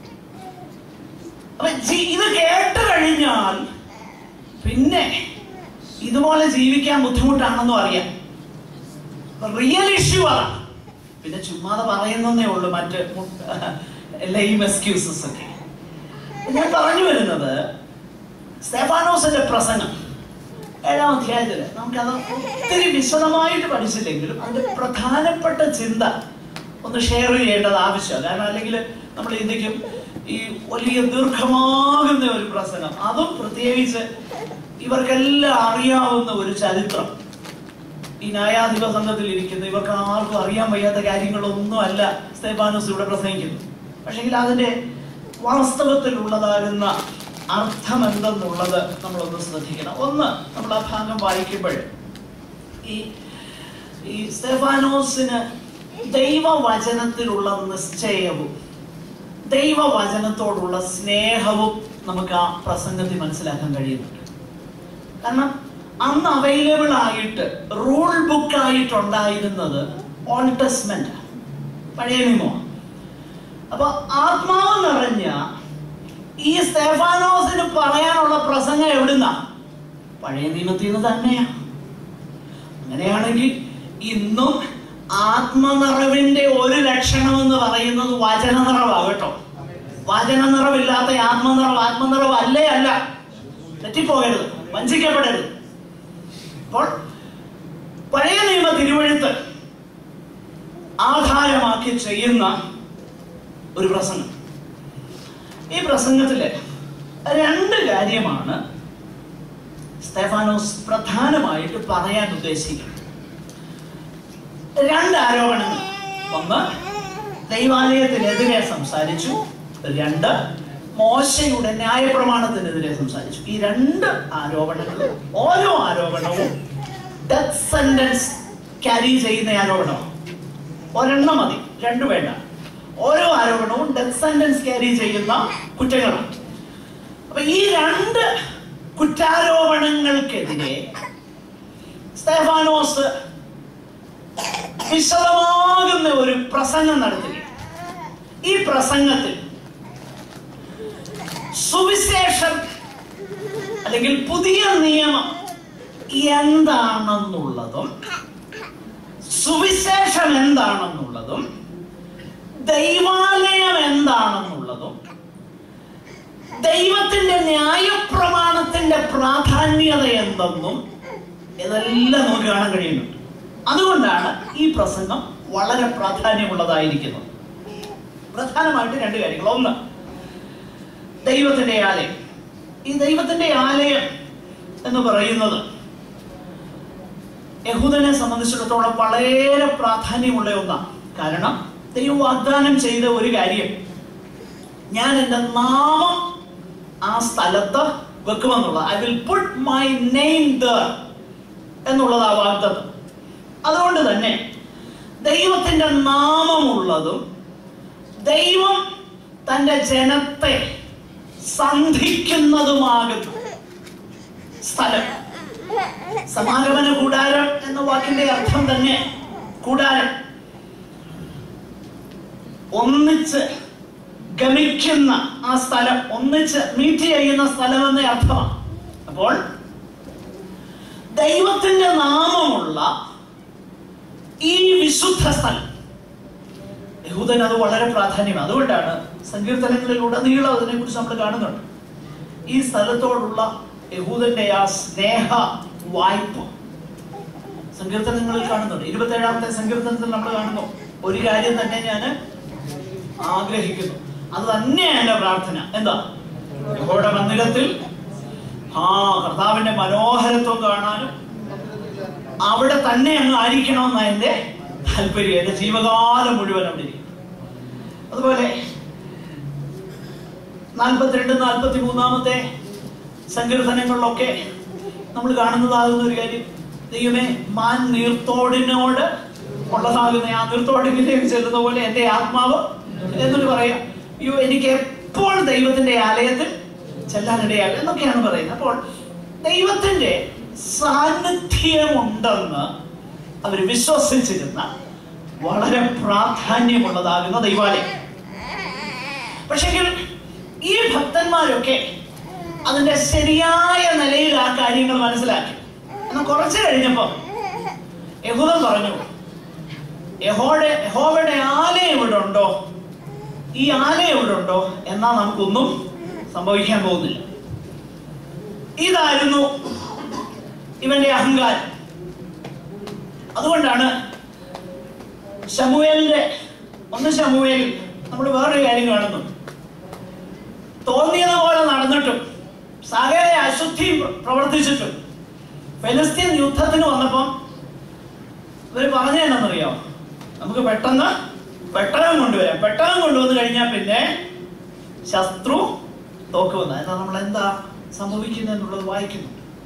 അപ്പൊ ജി- ഇത് കേട്ട് കഴിഞ്ഞാൽ പിന്നെ ഇതുപോലെ ജീവിക്കാൻ ബുദ്ധിമുട്ടാണെന്നും അറിയാം റിയൽ ഇഷ്യൂ അതാണ് പിന്നെ ചുമ്മാതെ പറയുന്നതേ ഉള്ളൂ മറ്റ് ലൈം എക്സ്ക്യൂസസ് ഒക്കെ ഞാൻ പറഞ്ഞു വരുന്നത് സ്റ്റെഫാനോസിന്റെ പ്രസംഗം ഏഴാം അധ്യായത്തില് നമുക്കത് ഒത്തിരി വിശദമായിട്ട് പഠിച്ചില്ലെങ്കിലും അതിന്റെ പ്രധാനപ്പെട്ട ചിന്ത ഒന്ന് ഷെയർ ചെയ്യേണ്ടത് ആവശ്യമാണ് കാരണം അല്ലെങ്കിൽ നമ്മൾ ചിന്തിക്കും ഈ വലിയ ദീർഘമാകുന്ന ഒരു പ്രസംഗം അതും പ്രത്യേകിച്ച് ഇവർക്കെല്ലാം അറിയാവുന്ന ഒരു ചരിത്രം ഈ ന്യായാധിപ സംഘത്തിൽ ഇരിക്കുന്ന ഇവർക്ക് ആർക്കും അറിയാൻ വയ്യാത്ത കാര്യങ്ങളൊന്നും അല്ല സ്തേഫാനോസ് ഇവിടെ പ്രസംഗിക്കുന്നത് പക്ഷെങ്കിൽ അതിന്റെ വാസ്തവത്തിലുള്ളതാകുന്ന അർത്ഥം എന്തെന്നുള്ളത് നമ്മളൊന്ന് ശ്രദ്ധിക്കണം ഒന്ന് നമ്മൾ ആ ഭാഗം വായിക്കുമ്പോൾ ഈ ഈ സ്തേഫാനോസിന് ദൈവവചനത്തിലുള്ള നിശ്ചയവും ദൈവവചനത്തോടുള്ള സ്നേഹവും നമുക്ക് ആ പ്രസംഗത്തിൽ മനസ്സിലാക്കാൻ കഴിയുന്നുണ്ട് കാരണം അന്ന് അവൈലബിൾ ആയിട്ട് റൂൾ ബുക്ക് ആയിട്ടുണ്ടായിരുന്നത് ഓൾഡ് ടെസ്റ്റ്മെന്റ് പഴയ നിയമമാണ് അപ്പൊ ആത്മാവ് നിറഞ്ഞ ഈ സ്തേഫാനോസിന് പറയാനുള്ള പ്രസംഗം എവിടുന്നാ പഴയ നിയമത്തിൽ നിന്ന് തന്നെയാ അങ്ങനെയാണെങ്കിൽ ഇന്നും ആത്മനിറവിന്റെ ഒരു ലക്ഷണം എന്ന് പറയുന്നത് വചന നിറവാ കേട്ടോ വചന നിറവില്ലാത്ത ആത്മനിറവ് ആത്മനിറവ് അല്ലേ അല്ല തെറ്റിപ്പോകരുത് വഞ്ചിക്കപ്പെടരുത് അപ്പോൾ പഴയ നിയമ തിരുവഴുത്ത് ആധാരമാക്കി ചെയ്യുന്ന ഒരു പ്രസംഗം ഈ പ്രസംഗത്തില് രണ്ട് കാര്യമാണ് സ്തെഫാനോസ് പ്രധാനമായിട്ട് പറയാൻ ഉദ്ദേശിക്കുന്നത് രണ്ട് ആരോപണങ്ങൾ ഒന്ന് ദൈവാലയത്തിനെതിരെ സംസാരിച്ചു രണ്ട് മോശയുടെ ന്യായപ്രമാണത്തിനെതിരെ സംസാരിച്ചു ഈ രണ്ട് ആരോപണങ്ങളും ഓരോ ആരോപണവും ഡെത്ത് സെന്റൻസ് ക്യാരി ചെയ്യുന്ന ആരോപണമാണ് ഒരെണ്ണം മതി രണ്ടു വേണ്ട ഓരോ ആരോപണവും ഡെത്ത് സെന്റൻസ് ക്യാരി ചെയ്യുന്ന കുറ്റങ്ങളാണ് അപ്പൊ ഈ രണ്ട് കുറ്റാരോപണങ്ങൾക്കെതിരെ സ്തേഫാനോസ് വിശദമാകുന്ന ഒരു പ്രസംഗം നടത്തുക ഈ പ്രസംഗത്തിൽ സുവിശേഷം അല്ലെങ്കിൽ പുതിയ നിയമം എന്താണെന്നുള്ളതും സുവിശേഷം എന്താണെന്നുള്ളതും ദൈവാലയം എന്താണെന്നുള്ളതും ദൈവത്തിന്റെ ന്യായപ്രമാണത്തിന്റെ പ്രാധാന്യത എന്തെന്നും ഇതെല്ലാം നമുക്ക് കാണാൻ കഴിയുന്നുണ്ട് അതുകൊണ്ടാണ് ഈ പ്രസംഗം വളരെ പ്രാധാന്യമുള്ളതായിരിക്കുന്നത് പ്രധാനമായിട്ട് രണ്ട് കാര്യങ്ങൾ ഒന്ന് ദൈവത്തിന്റെ ആലയം ഈ ദൈവത്തിന്റെ ആലയം എന്ന് പറയുന്നത് യഹൂദനെ സംബന്ധിച്ചിടത്തോളം വളരെ പ്രാധാന്യമുള്ള ഒന്നാണ് കാരണം ദൈവം വാഗ്ദാനം ചെയ്ത ഒരു കാര്യം ഞാൻ എൻ്റെ നാമം ആ സ്ഥലത്ത് വെക്കുമെന്നുള്ളത് I will put my name the എന്നുള്ളത് ആ വാഗ്ദത്തം അതുകൊണ്ട് തന്നെ ദൈവത്തിന്റെ നാമമുള്ളതും ദൈവം തന്റെ ജനത്തെ സന്ധിക്കുന്നതുമാകുന്ന സ്ഥലം സമാഗമന കൂടാരം എന്ന വാക്കിന്റെ അർത്ഥം തന്നെ കൂടാരം ഒന്നിച്ച് ഗമിക്കുന്ന ആ സ്ഥലം ഒന്നിച്ച് മീറ്റ് ചെയ്യുന്ന സ്ഥലം എന്ന അർത്ഥമാണ് അപ്പോൾ ദൈവത്തിന്റെ നാമമുള്ള ഈ വിശുദ്ധ സ്ഥലം യഹൂദന് അത് വളരെ പ്രാധാന്യമാണ് അതുകൊണ്ടാണ് സങ്കീർത്തനങ്ങളിലൂടെ നീളം അതിനെ കുറിച്ച് നമ്മൾ കാണുന്നുണ്ട് ഈ സ്ഥലത്തോടുള്ള യഹൂദന്റെ ആ സ്നേഹ വായ്പ സങ്കീർത്തനങ്ങളിൽ കാണുന്നുണ്ട് ഇരുപത്തേഴാമത്തെ സങ്കീർത്തനത്തിൽ നമ്മൾ കാണുന്നു ഒരു കാര്യം തന്നെ ഞാൻ ആഗ്രഹിക്കുന്നു അത് തന്നെയാണ് എന്റെ പ്രാർത്ഥന എന്താ യഹോയുടെ മന്ദിരത്തിൽ ആ കർത്താവിന്റെ മനോഹരത്വം കാണാനും അവിടെ തന്നെ അങ്ങ് ആയിരിക്കണമെന്ന എന്റെ താല്പര്യം എന്റെ ജീവകാലം മുഴുവൻ അവിടെ ഇരിക്കും അതുപോലെ നാൽപ്പത്തിരണ്ട് നാൽപ്പത്തി മൂന്നാമത്തെ സങ്കീർത്തനങ്ങളിലൊക്കെ നമ്മൾ കാണുന്നതാകുന്ന ഒരു കാര്യം ദൈവമേ മാൻ നീർത്തോടിനോട് ഉള്ളതാകുന്ന ആ നീർത്തോടിലേക്ക് ചെല്ലുന്ന പോലെ എന്റെ ആത്മാവ് എന്നൊരു പറയാം അയ്യോ എനിക്ക് എപ്പോൾ ദൈവത്തിന്റെ ആലയത്തിൽ ചെല്ലാനിടയാകും എന്നൊക്കെയാണ് പറയുന്നത് അപ്പോൾ ദൈവത്തിന്റെ സാന്നിധ്യമുണ്ടെന്ന് അവർ വിശ്വസിച്ചിരുന്ന വളരെ പ്രാധാന്യമുള്ളതാകുന്ന ദൈവാലയം പക്ഷെങ്കിൽ ഈ ഭക്തന്മാരൊക്കെ അതിന്റെ ശരിയായ നിലയിൽ ആ കാര്യങ്ങൾ മനസ്സിലാക്കി എന്നാൽ കുറച്ച് കഴിഞ്ഞപ്പം യഹൂദൻ പറഞ്ഞു യഹോയുടെ യഹോവയുടെ ആലയം ഇവിടെ ഉണ്ടോ ഈ ആലയം ഇവിടെ ഉണ്ടോ എന്നാ നമുക്കൊന്നും സംഭവിക്കാൻ പോകുന്നില്ല ഇതായിരുന്നു ഇവന്റെ അഹങ്കാരം അതുകൊണ്ടാണ് ശമുവേലിന്റെ ഒന്ന് ശമുവേലിൽ നമ്മൾ വേറൊരു കാര്യം കാണുന്നു തോന്നിയത് പോലെ നടന്നിട്ടും സകല അശുദ്ധി പ്രവർത്തിച്ചിട്ടും ഫലസ്തീൻ യുദ്ധത്തിന് വന്നപ്പം ഇവർ പറഞ്ഞതെന്നറിയോ നമുക്ക് പെട്ടെന്ന് പെട്ടകം കൊണ്ടുവരാം പെട്ടകം കൊണ്ടുവന്ന് കഴിഞ്ഞാൽ പിന്നെ ശത്രു തോക്കുവന്ന എന്നാൽ നമ്മൾ എന്താ സംഭവിക്കുന്നത് എന്നുള്ളത് വായിക്കുന്നു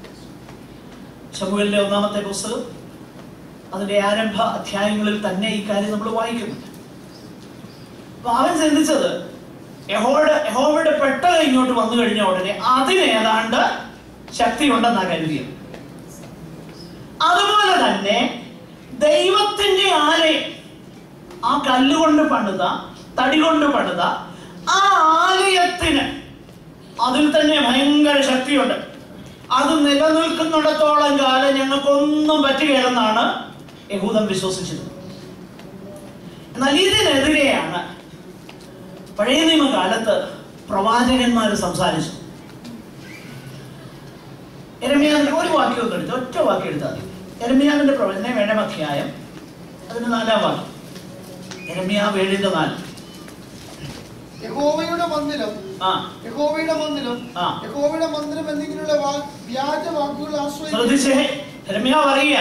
ശമുവലിന്റെ ഒന്നാമത്തെ പുസ്തകം അതിന്റെ ആരംഭ അധ്യായങ്ങളിൽ തന്നെ ഈ കാര്യം നമ്മൾ വായിക്കുന്നുണ്ട് അപ്പൊ അവൻ ചിന്തിച്ചത് യഹോയുടെ യഹോവയുടെ പെട്ടകം ഇങ്ങോട്ട് വന്നു കഴിഞ്ഞ ഉടനെ അതിന് ഏതാണ്ട് ശക്തി ഉണ്ടെന്നാ കരുതിയത് അതുപോലെ തന്നെ ദൈവത്തിന്റെ ആലയം ആ കല്ലുകൊണ്ട് പണിത തടി കൊണ്ട് പണിത ആ ആലയത്തിന് അതിൽ തന്നെ ഭയങ്കര ശക്തിയുണ്ട് അത് നിലനിൽക്കുന്നിടത്തോളം കാലം ഞങ്ങൾക്കൊന്നും പറ്റുകയില്ലെന്നാണ് യഹൂദൻ വിശ്വസിച്ചത് എന്നാൽ ഇതിനെതിരെയാണ് പഴയ നിയമകാലത്ത് പ്രവാചകന്മാർ സംസാരിച്ചു എരമ്യാവിന്റെ ഒരു വാക്യം ഒന്ന് എടുത്ത് ഒറ്റ വാക്യം എടുത്താൽ മതി എരമ്യാവിന്റെ പ്രവചനം ഏഴാം അധ്യായം അതിന് നാലാം വാക്യം എരമ്യാവ് ഏഴിന്റെ നാല് യഹോവയുടെ മന്ദിരം ആ യഹോവയുടെ മന്ദിരം ആ. യഹോവയുടെ മന്ദിരം എന്നിങ്ങനെയുള്ള വാ- വ്യാജ വാക്കുകൾ ആശ്രയിച്ച് ശ്രദ്ധിച്ചേ എരമ്യാവ് പറയുക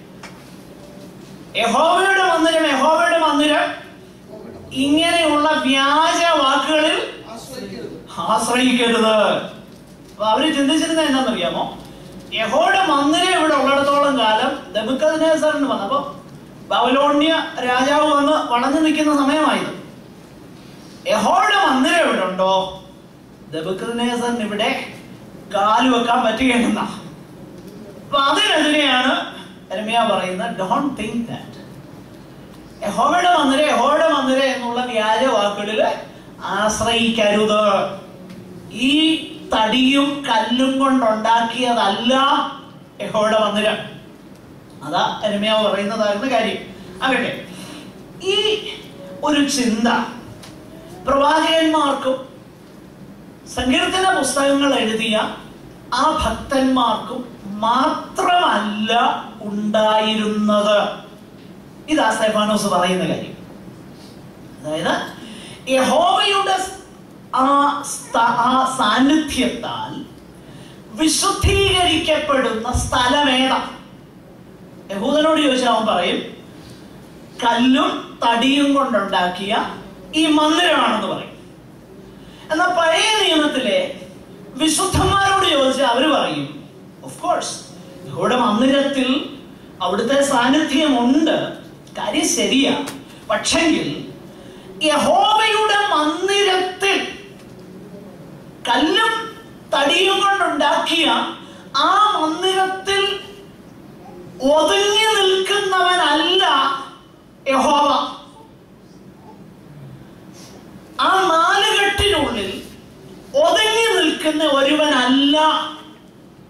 യഹോവയുടെ മന്ദിരം യഹോവയുടെ മന്ദിരം ഇങ്ങനെയുള്ള വ്യാജ വാക്കുകളിൽ ആശ്രയിക്കരുത് ആശ്രയിക്കരുത് അപ്പൊ അവര് ചിന്തിച്ചിരുന്നത് എന്താണെന്നറിയാമോ യഹോയുടെ മന്ദിരം ഇവിടെ ഉള്ളിടത്തോളം കാലം ദബുക്കദിനേസറിന് വന്നു അപ്പൊ ബവലോണ്യ രാജാവ് വന്ന് വളഞ്ഞു നിൽക്കുന്ന സമയമായത് യഹോയുടെ മന്ദിരം ഇവിടെ ഉണ്ടോ ദബുക്കദിനേസറിന് ഇവിടെ കാല് വെക്കാൻ പറ്റുകയെന്ന അപ്പൊ അതിനെതിരെയാണ് രമ്യ പറയുന്നത് ഡോൺ തിങ്ക് ദാറ്റ് യഹോവയുടെ മന്ദിരം യഹോവയുടെ മന്ദിരം എന്നുള്ള വ്യാജ വാക്കുകളിൽ ആശ്രയിക്കരുത് ഈ തടിയും കല്ലും കൊണ്ടുണ്ടാക്കിയതല്ല യഹോവയുടെ മന്ദിരം അതാ രമ്യാവ് പറയുന്നതാകുന്ന കാര്യം ആകട്ടെ ഈ ഒരു ചിന്ത പ്രവാചകന്മാർക്കും സങ്കീർത്തന പുസ്തകങ്ങൾ എഴുതിയ ആ ഭക്തന്മാർക്കും മാത്രമല്ല ഉണ്ടായിരുന്നത് ഇതാ സ്തെഫാനോസ് പറയുന്ന കാര്യം അതായത് യഹോവയുടെ ആ സ്ഥ- ആ സാന്നിധ്യത്താൽ വിശുദ്ധീകരിക്കപ്പെടുന്ന സ്ഥലമേതാ യഹൂദനോട് ചോദിച്ചാൽ അവൻ പറയും കല്ലും തടിയും കൊണ്ടുണ്ടാക്കിയ ഈ മന്ദിരമാണെന്ന് പറയും എന്നാൽ പഴയ നിയമത്തിലെ വിശുദ്ധന്മാരോട് ചോദിച്ചാൽ അവര് പറയും ഓഫ് കോഴ്സ് ഇവിടെ മന്ദിരത്തിൽ അവിടുത്തെ സാന്നിധ്യമുണ്ട് കാര്യം ശരിയാ പക്ഷെങ്കിൽ യഹോവയുടെ മന്ദിരത്തിൽ കല്ലും തടിയും കൊണ്ടുണ്ടാക്കിയ ആ മന്ദിരത്തിൽ ഒതുങ്ങി നിൽക്കുന്നവനല്ല യഹോവ ആ നാല്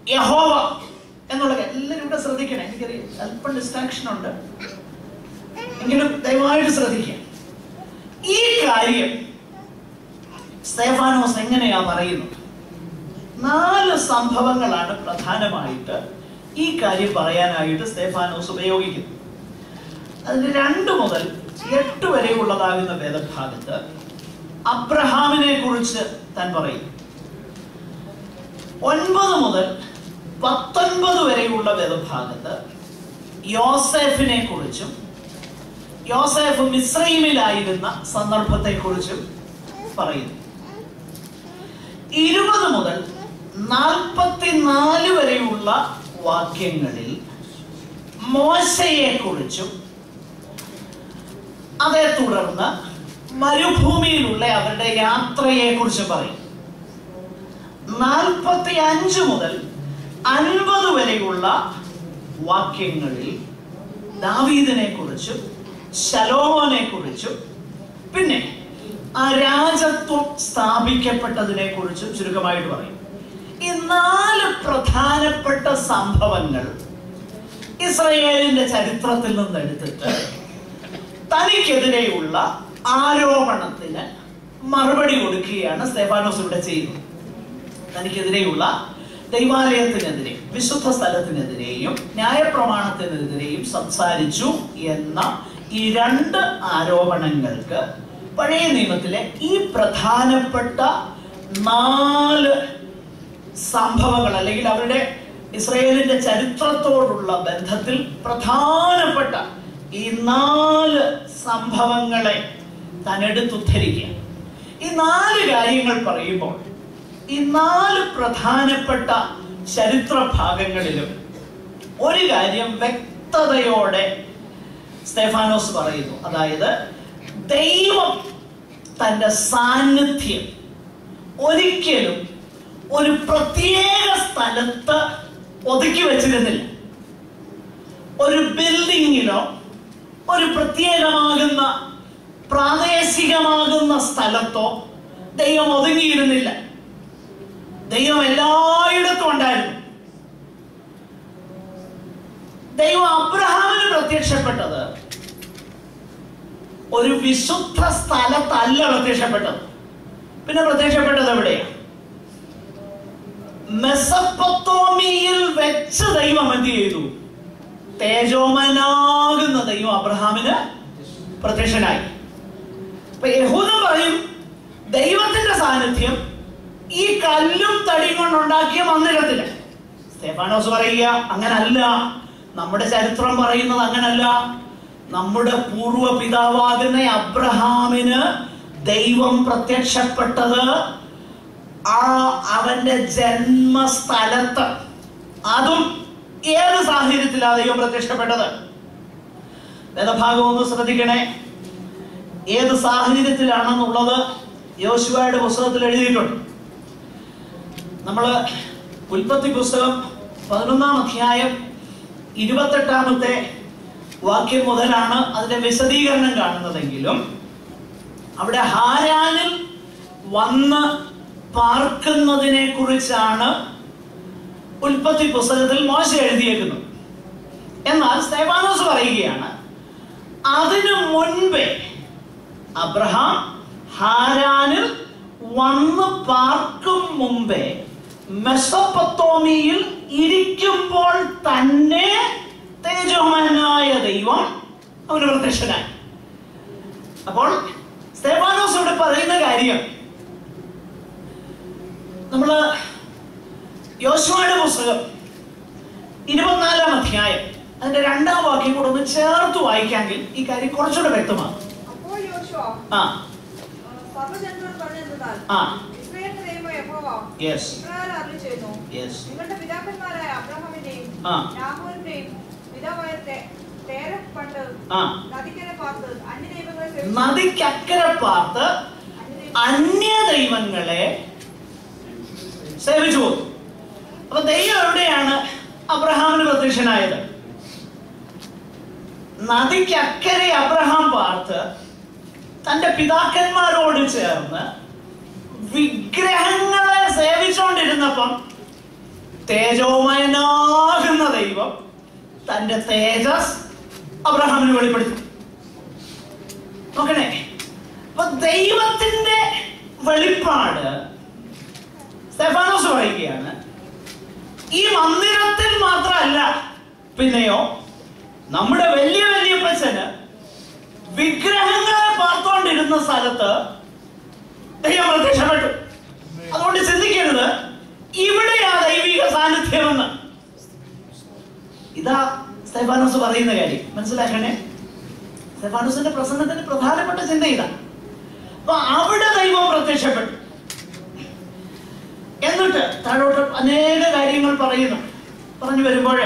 യഹോവ എന്നുള്ള കാര്യം. എല്ലാവരും ഇവിടെ ശ്രദ്ധിക്കണം എനിക്കറിയാം അല്പം ഡിസ്ട്രാക്ഷൻ ഉണ്ട് എങ്കിലും ദയവായിട്ട് ശ്രദ്ധിക്കുക ഈ കാര്യം സ്തേഫാനോസ് എങ്ങനെയാ പറയുന്നത് നാല് സംഭവങ്ങളാണ് പ്രധാനമായിട്ട് ഈ കാര്യം പറയാനായിട്ട് സ്തേഫാനോസ് ഉപയോഗിക്കുന്നത് അതിന് രണ്ട് മുതൽ എട്ട് വരെയുള്ളതാകുന്ന വേദഭാഗത്ത് അബ്രഹാമിനെ കുറിച്ച് താൻ പറയും ഒൻപത് മുതൽ പത്തൊൻപത് വരെയുള്ള വേദഭാഗത്ത് യോസെഫിനെ കുറിച്ചും യോസെഫ് മിശ്രൈമിലായിരുന്ന സന്ദർഭത്തെക്കുറിച്ചും പറയുന്നു ഇരുപത് മുതൽ നാൽപ്പത്തിനാല് വരെയുള്ള വാക്യങ്ങളിൽ മോശയെ കുറിച്ചും അതേ തുടർന്ന് മരുഭൂമിയിലുള്ള അവരുടെ യാത്രയെ കുറിച്ച് പറയും നാൽപ്പത്തി അഞ്ച് മുതൽ അൻപത് വരെയുള്ള വാക്യങ്ങളിൽ ദാവീദിനെ കുറിച്ചും ശലോമോനെ കുറിച്ചും പിന്നെ ആ രാജത്വം സ്ഥാപിക്കപ്പെട്ടതിനെ കുറിച്ചും ചുരുക്കമായിട്ട് പറയും ഈ നാല് പ്രധാനപ്പെട്ട സംഭവങ്ങൾ ഇസ്രയേലിന്റെ ചരിത്രത്തിൽ നിന്ന് എടുത്തിട്ട് തനിക്കെതിരെയുള്ള ആരോപണത്തിന് മറുപടി കൊടുക്കുകയാണ് സ്തേഫാനോസ് ഇവിടെ ചെയ്യുന്നത് തനിക്കെതിരെയുള്ള ദൈവാലയത്തിനെതിരെ വിശുദ്ധ സ്ഥലത്തിനെതിരെയും ന്യായപ്രമാണത്തിനെതിരെയും സംസാരിച്ചു എന്ന ഈ രണ്ട് ആരോപണങ്ങൾക്ക് പഴയ നിയമത്തിലെ ഈ പ്രധാനപ്പെട്ട നാല് സംഭവങ്ങൾ അല്ലെങ്കിൽ അവരുടെ ഇസ്രയേലിന്റെ ചരിത്രത്തോടുള്ള ബന്ധത്തിൽ പ്രധാനപ്പെട്ട ഈ നാല് സംഭവങ്ങളെ താൻ എടുത്തുദ്ധരിക്കുക ഈ നാല് കാര്യങ്ങൾ പറയുമ്പോൾ ഈ നാല് പ്രധാനപ്പെട്ട ചരിത്ര ഭാഗങ്ങളിലും ഒരു കാര്യം വ്യക്തതയോടെ സ്തേഫാനോസ് പറയുന്നു അതായത് ദൈവം തന്റെ സാന്നിധ്യം ഒരിക്കലും ഒരു പ്രത്യേക സ്ഥലത്ത് ഒതുക്കി വെച്ചിരുന്നില്ല ഒരു ബിൽഡിങ്ങിലോ ഒരു പ്രത്യേകമാകുന്ന പ്രാദേശികമാകുന്ന സ്ഥലത്തോ ദൈവം ഒതുങ്ങിയിരുന്നില്ല ദൈവം എല്ലായിടത്തും ഉണ്ടായിരുന്നു ദൈവം അബ്രഹാമിന് പ്രത്യക്ഷപ്പെട്ടത് ഒരു വിശുദ്ധ സ്ഥലത്തല്ല പ്രത്യക്ഷപ്പെട്ടത് പിന്നെ പ്രത്യക്ഷപ്പെട്ടത് എവിടെയാണ് മെസപ്പത്തോമിയിൽ വെച്ച് ദൈവം എന്ത് ചെയ്തു തേജോമനാകുന്ന ദൈവം അബ്രഹാമിന് പ്രത്യക്ഷനായി അപ്പൊ യഹൂദ പറയും ദൈവത്തിന്റെ സാന്നിധ്യം ഈ കല്ലും തടിയും കൊണ്ടുണ്ടാക്കിയ മന്ദിരത്തില് സ്തേഫാനോസ് പറയുക അങ്ങനല്ല നമ്മുടെ ചരിത്രം പറയുന്നത് അങ്ങനല്ല നമ്മുടെ പൂർവ്വ പിതാവാകുന്ന അബ്രഹാമിന് ദൈവം പ്രത്യക്ഷപ്പെട്ടത് ആ അവന്റെ ജന്മസ്ഥലത്ത് അതും ഏത് സാഹചര്യത്തിലാണ് ദൈവം പ്രത്യക്ഷപ്പെട്ടത് വേദഭാഗം ഒന്ന് ശ്രദ്ധിക്കണേ ഏത് സാഹചര്യത്തിലാണെന്നുള്ളത് യോശുവയുടെ പുസ്തകത്തിൽ എഴുതിയിട്ടുണ്ട് നമ്മൾ ഉൽപ്പത്തി പുസ്തകം പതിനൊന്നാം അധ്യായം ഇരുപത്തെട്ടാമത്തെ വാക്യം മുതലാണ് അതിന്റെ വിശദീകരണം കാണുന്നതെങ്കിലും അവിടെ ഹാരാനിൽ വന്ന് പാർക്കുന്നതിനെ കുറിച്ചാണ് ഉൽപ്പത്തി പുസ്തകത്തിൽ മോശ എഴുതിയേക്കുന്നത് എന്നാൽ സ്തേഫാനോസ് പറയുകയാണ് അതിനു മുൻപേ അബ്രഹാം ഹാരാനിൽ വന്ന് പാർക്കും മുമ്പേ മെസ്സൊപ്പത്തോമിയിൽ ഇരിക്കുമ്പോൾ തന്നെ തേജോമനായ ദൈവം അവന് പ്രത്യക്ഷനായി അപ്പോൾ സ്തേഫാനോസ് ഇവിടെ പറയുന്ന കാര്യം നമ്മള് യോശുവയുടെ പുസ്തകം ഇരുപത്തിനാലാം അധ്യായം അതിന്റെ രണ്ടാം വാക്യം കൂടെ ഒന്ന് ചേർത്ത് വായിക്കാമെങ്കിൽ ഈ കാര്യം കുറച്ചുകൂടെ വ്യക്തമാകും അപ്പോൾ യോശുവ ആ സർവ്വജനത്തോട് പറഞ്ഞെന്നാൽ ആ ഇസ്രായേലിന്റെ ദൈവമായ യഹോവ യെസ് ഇപ്രകാരം അരുളി ചെയ്യുന്നു യെസ് നിങ്ങളുടെ പിതാക്കന്മാരായ അബ്രഹാമിന്റെയും ആ. രാഹുലിന്റെയും പിതാവായ തേ- തേരഹ് പണ്ട് ആ നദിക്കരെ പാർത്ത് അന്യദൈവങ്ങളെ സേവിച്ചു. നദിക്കക്കരെ പാർത്ത് അന്യദൈവ- അന്യ ദൈവങ്ങളെ സേവിച്ചു പോകും അപ്പൊ ദൈവം എവിടെയാണ് അബ്രഹാമിന് പ്രത്യക്ഷനായത് നദിക്കക്കരെ അബ്രഹാം പാർത്ത് തന്റെ പിതാക്കന്മാരോട് ചേർന്ന് വിഗ്രഹങ്ങളെ സേവിച്ചുകൊണ്ടിരുന്നപ്പം തേജോമയനാകുന്ന ദൈവം തന്റെ തേജസ് അബ്രഹാമിന് വെളിപ്പെടുത്തി നോക്കണേ അപ്പൊ ദൈവത്തിന്റെ വെളിപ്പാട് സ്തെഫാനോസ് പറയുകയാണ് ഈ മന്ദിരത്തിൽ മാത്രമല്ല പിന്നെയോ നമ്മുടെ വലിയ വലിയപ്പച്ചന് വിഗ്രഹങ്ങളെ പാർത്തോണ്ടിരുന്ന സ്ഥലത്ത് ദൈവം പ്രത്യക്ഷപ്പെട്ടു അതുകൊണ്ട് ചിന്തിക്കരുത് ഇവിടെയാ ദൈവിക സാന്നിധ്യമെന്ന് ഇതാ സ്തെഫാനോസ് പറയുന്ന കാര്യം മനസ്സിലാക്കണേ സ്തെഫാനോസിന്റെ പ്രസംഗത്തിന്റെ പ്രധാനപ്പെട്ട ചിന്ത ഇതാ അപ്പൊ അവിടെ ദൈവം പ്രത്യക്ഷപ്പെട്ടു എന്നിട്ട് താഴോട്ട് അനേക കാര്യങ്ങൾ പറയുന്നു പറഞ്ഞു വരുമ്പോഴേ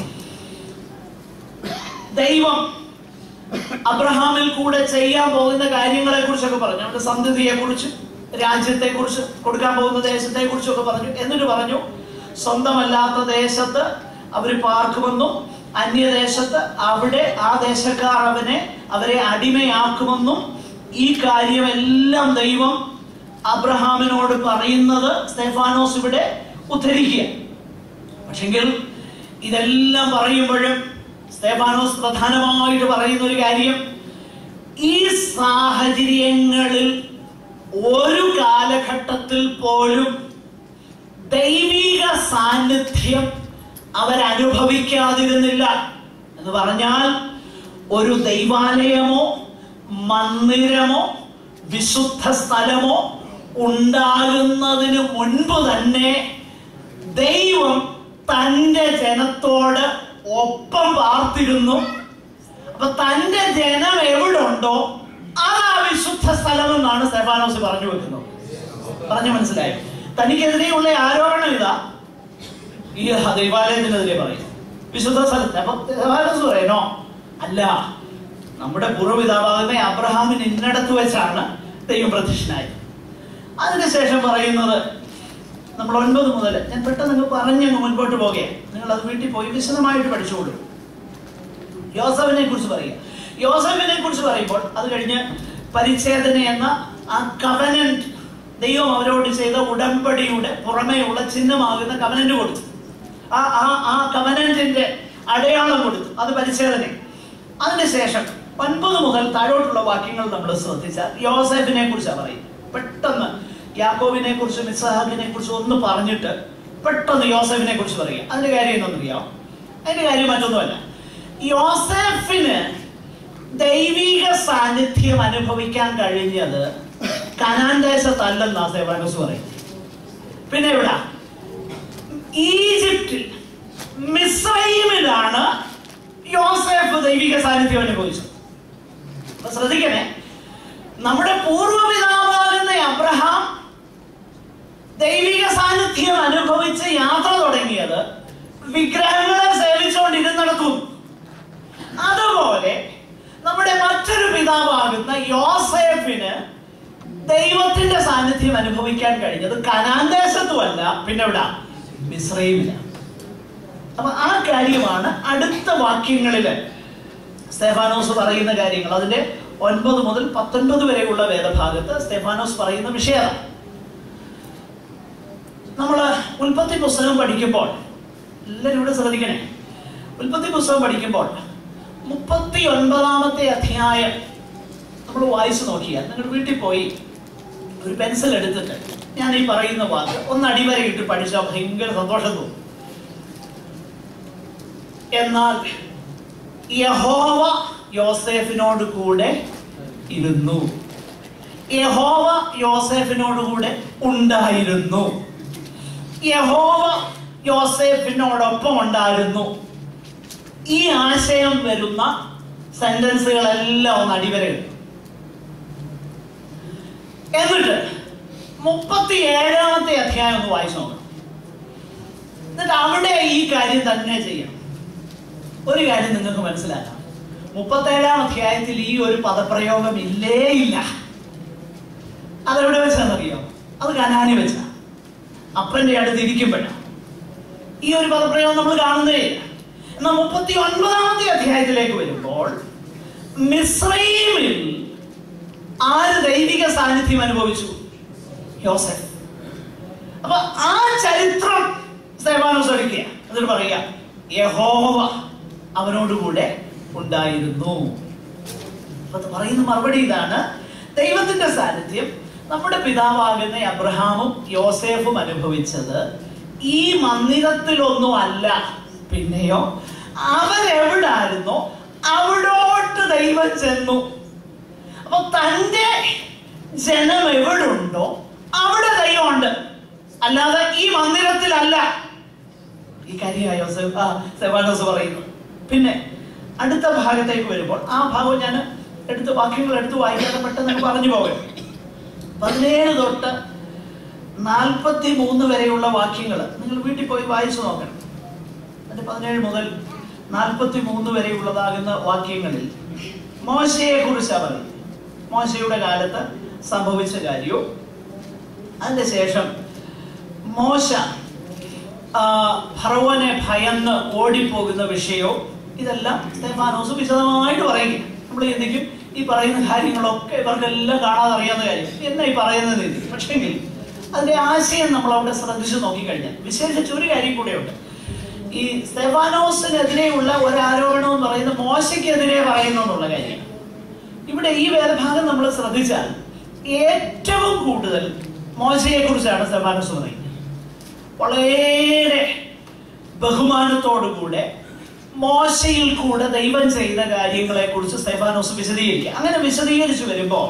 ദൈവം അബ്രഹാമിൽ കൂടെ ചെയ്യാൻ പോകുന്ന കാര്യങ്ങളെ കുറിച്ചൊക്കെ പറഞ്ഞു അവന്റെ സന്തതിയെ കുറിച്ച് രാജ്യത്തെ കുറിച്ച് കൊടുക്കാൻ പോകുന്ന ദേശത്തെ കുറിച്ചൊക്കെ പറഞ്ഞു എന്നിട്ട് പറഞ്ഞു സ്വന്തമല്ലാത്ത ദേശത്ത് അവർ പാർക്കുമെന്നും അന്യദേശത്ത് അവിടെ ആ ദേശക്കാർ അവനെ അവരെ അടിമയാക്കുമെന്നും ഈ കാര്യമെല്ലാം ദൈവം അബ്രഹാമിനോട് പറയുന്നത് സ്തെഫാനോസ് ഇവിടെ ഉദ്ധരിക്കുക പക്ഷെങ്കിൽ ഇതെല്ലാം പറയുമ്പോഴും സ്തേഫാനോസ് പ്രധാനമായിട്ട് പറയുന്ന ഒരു കാര്യം ഈ സാഹചര്യങ്ങളിൽ ഒരു കാലഘട്ടത്തിൽ പോലും ദൈവിക സാന്നിധ്യം അവരനുഭവിക്കാതിരുന്നില്ല എന്ന് പറഞ്ഞാൽ ഒരു ദൈവാലയമോ മന്ദിരമോ വിശുദ്ധ സ്ഥലമോ ഉണ്ടാകുന്നതിന് മുൻപ് തന്നെ ദൈവം തന്റെ ജനത്തോട് ഒപ്പം പാർത്തിരുന്നു അപ്പൊ തന്റെ ജനം എവിടെ ഉണ്ടോ അതാ വിശുദ്ധ സ്ഥലമെന്നാണ് സ്തെഫാനോസ് പറഞ്ഞു വെക്കുന്നത് പറഞ്ഞു മനസ്സിലായോ തനിക്കെതിരെയുള്ള ആരോപണം ഇതാ ഈ ദൈവാലയത്തിനെതിരെ പറയും വിശുദ്ധ സ്ഥലത്ത് അപ്പൊ സ്തെഫാനോസ് പറയണോ അല്ല നമ്മുടെ പൂർവ്വപിതാവാകുന്ന അബ്രഹാമിന് ഇന്നടത്ത് വെച്ചാണ് ദൈവം പ്രത്യക്ഷനായത് അതിനുശേഷം പറയുന്നത് നമ്മൾ ഒൻപത് മുതൽ ഞാൻ പെട്ടെന്ന് നിങ്ങൾ പറഞ്ഞങ്ങ് മുൻപോട്ട് പോകെ നിങ്ങൾ അത് വീട്ടിൽ പോയി വിശദമായിട്ട് പഠിച്ചോളൂ യോസഫിനെ കുറിച്ച് പറയുക യോസഫിനെ കുറിച്ച് പറയുമ്പോൾ അത് കഴിഞ്ഞ് പരിച്ഛേദന എന്ന ആ കവനന്റ് ദൈവം അവരോട് ചെയ്ത ഉടമ്പടിയുടെ പുറമേയുള്ള ചിഹ്നമാകുന്ന കവനന്റ് കൊടുത്തു ആ ആ ആ കവനന്റിന്റെ അടയാളം കൊടുത്തു അത് പരിച്ഛേദന അതിനുശേഷം ഒൻപത് മുതൽ താഴോട്ടുള്ള വാക്യങ്ങൾ നമ്മൾ ശ്രദ്ധിച്ചാൽ യോസഫിനെ കുറിച്ചാണ് പറയും പെട്ടെന്ന് യാക്കോബിനെ കുറിച്ചും ഇസ്ഹാഖിനെ കുറിച്ചും ഒന്ന് പറഞ്ഞിട്ട് പെട്ടെന്ന് യോസഫിനെ കുറിച്ച് പറയുക അതിന്റെ കാര്യം എന്തെന്നറിയാം അതിന്റെ കാര്യം മറ്റൊന്നുമല്ല യോസഫിന് ദൈവിക സാന്നിധ്യം അനുഭവിക്കാൻ കഴിഞ്ഞത് കനാൻ ദേശത്തല്ലെന്നാ സേവാനോസ് പറയും പിന്നെ എവിടാ ഈജിപ്തിൽ മിസ്രൈമിലാണ് യോസഫ് ദൈവിക സാന്നിധ്യം അനുഭവിച്ചത് അപ്പൊ ശ്രദ്ധിക്കണേ നമ്മുടെ പൂർവ്വപിതാവാകുന്ന അബ്രഹാം ദൈവിക സാന്നിധ്യം അനുഭവിച്ച് യാത്ര തുടങ്ങിയത് വിഗ്രഹങ്ങളെ സേവിച്ചുകൊണ്ടിരുന്നിടക്കും അതുപോലെ നമ്മുടെ മറ്റൊരു പിതാവാകുന്ന യോസേഫിന് ദൈവത്തിന്റെ സാന്നിധ്യം അനുഭവിക്കാൻ കഴിഞ്ഞത് കനാൻ ദേശത്തുമല്ല പിന്നെ എവിടെ മിശ്രയിമില്ല അപ്പൊ ആ കാര്യമാണ് അടുത്ത വാക്യങ്ങളില് സ്തെഫാനോസ് പറയുന്ന കാര്യങ്ങൾ അതിന്റെ ഒൻപത് മുതൽ പത്തൊൻപത് വരെയുള്ള വേദഭാഗത്ത് സ്തെഫാനോസ് പറയുന്ന വിഷയമാണ് നമ്മൾ ഉൽപ്പത്തി പുസ്തകം പഠിക്കുമ്പോൾ എല്ലാവരും ഇവിടെ ശ്രദ്ധിക്കണേ ഉൽപ്പത്തി പുസ്തകം പഠിക്കുമ്പോൾ മുപ്പത്തി ഒൻപതാമത്തെ അധ്യായം നമ്മൾ വായിച്ചു നോക്കിയാൽ നിങ്ങൾ വീട്ടിൽ പോയി ഒരു പെൻസിൽ എടുത്തിട്ട് ഞാൻ ഈ പറയുന്ന വാക്ക് ഒന്ന് അടിവരയിട്ട് പഠിച്ചാൽ ഭയങ്കര സന്തോഷം തോന്നും എന്നാൽ യഹോവ യോസേഫിനോട് കൂടെ ഇരുന്നു യഹോവ യോസേഫിനോട് കൂടെ ഉണ്ടായിരുന്നു യഹോവ യോസേഫിനോടൊപ്പം ഉണ്ടായിരുന്നു ഈ ആശയം വരുന്ന സെന്റൻസുകളെല്ലാം ഒന്ന് അടിവരയിടും എന്നിട്ട് മുപ്പത്തി ഏഴാമത്തെ അധ്യായം ഒന്ന് വായിച്ചു നോക്കണം എന്നിട്ട് അവിടെ ഈ കാര്യം തന്നെ ചെയ്യണം ഒരു കാര്യം നിങ്ങൾക്ക് മനസ്സിലാക്കാം മുപ്പത്തേഴാം അധ്യായത്തിൽ ഈ ഒരു പദപ്രയോഗം ഇല്ലേ ഇല്ല അതെവിടെ വെച്ചാണെന്നറിയോ അത് കനാനി വെച്ച അപ്പന്റെ അടുത്ത് ഇരിക്കുമ്പോഴാണ് ഈ ഒരു പദപ്രയോഗം നമ്മൾ കാണുന്നേ ഇല്ല എന്നാൽ മുപ്പത്തി ഒൻപതാമത്തെ അധ്യായത്തിലേക്ക് വരുമ്പോൾ മിശ്രൈമിൽ ആര് ദൈവിക സാന്നിധ്യം അനുഭവിച്ചു യോസഫ് അപ്പൊ ആ ചരിത്രം സ്തേഫാനോസ് അടിക്കുക എന്നിട്ട് പറയുക യഹോവ അവനോടുകൂടെ ഉണ്ടായിരുന്നു അപ്പൊ അത് പറയുന്ന മറുപടി ഇതാണ് ദൈവത്തിന്റെ സാന്നിധ്യം നമ്മുടെ പിതാവാകുന്ന അബ്രഹാമും യോസേഫും അനുഭവിച്ചത് ഈ മന്ദിരത്തിലൊന്നും അല്ല പിന്നെയോ അവരെവിടായിരുന്നോ അവിടോട്ട് ദൈവം ചെന്നു അപ്പൊ തന്റെ ജനം എവിടുണ്ടോ അവിടെ ദൈവമുണ്ട് അല്ലാതെ ഈ മന്ദിരത്തിലല്ല ഈ കാര്യമായോ സെവാനോസ് പറയുന്നു പിന്നെ അടുത്ത ഭാഗത്തേക്ക് വരുമ്പോൾ ആ ഭാഗം ഞാൻ എടുത്ത് വാക്യങ്ങൾ എടുത്ത് വായിക്കാതെ പെട്ടെന്ന് പറഞ്ഞു പോകണം പതിനേഴ് തൊട്ട് നാൽപ്പത്തി മൂന്ന് വരെയുള്ള വാക്യങ്ങൾ നിങ്ങൾ വീട്ടിൽ പോയി വായിച്ചു നോക്കണം അതിന്റെ പതിനേഴ് മുതൽ നാൽപ്പത്തി മൂന്ന് വരെയുള്ളതാകുന്ന വാക്യങ്ങളിൽ മോശയെ കുറിച്ചാണ് പറയുന്നത് മോശയുടെ കാലത്ത് സംഭവിച്ച കാര്യവും അതിന്റെ ശേഷം മോശ ആ, ഫറവോനെ ഭയന്ന് ഓടിപ്പോകുന്ന വിഷയവും ഇതെല്ലാം സ്തേഫാനോസ് വിശദമായിട്ട് പറയുക നമ്മൾ ചിന്തിക്കും ഈ പറയുന്ന കാര്യങ്ങളൊക്കെ ഇവർക്കെല്ലാം കാണാതെ അറിയാവുന്ന കാര്യം എന്നാ ഈ പറയുന്നത് രീതി പക്ഷെങ്കിൽ അതിന്റെ ആശയം നമ്മൾ അവിടെ ശ്രദ്ധിച്ചു നോക്കിക്കഴിഞ്ഞാൽ വിശേഷിച്ച് ഒരു കാര്യം കൂടെയുണ്ട് ഈ സ്തേഫാനോസിനെതിരെയുള്ള ഒരു ആരോപണം എന്ന് പറയുന്നത് മോശയ്ക്കെതിരെ പറയുന്നു എന്നുള്ള കാര്യം ഇവിടെ ഈ വേദഭാഗം നമ്മൾ ശ്രദ്ധിച്ചാൽ ഏറ്റവും കൂടുതൽ മോശയെ കുറിച്ചാണ് സ്തേഫാനോസ് പറയുന്നത് വളരെ ബഹുമാനത്തോടുകൂടെ മോശയിൽ കൂടെ ദൈവം ചെയ്ത കാര്യങ്ങളെ കുറിച്ച് സ്തേഫാനോസ് വിശദീകരിക്കുക അങ്ങനെ വിശദീകരിച്ചു വരുമ്പോൾ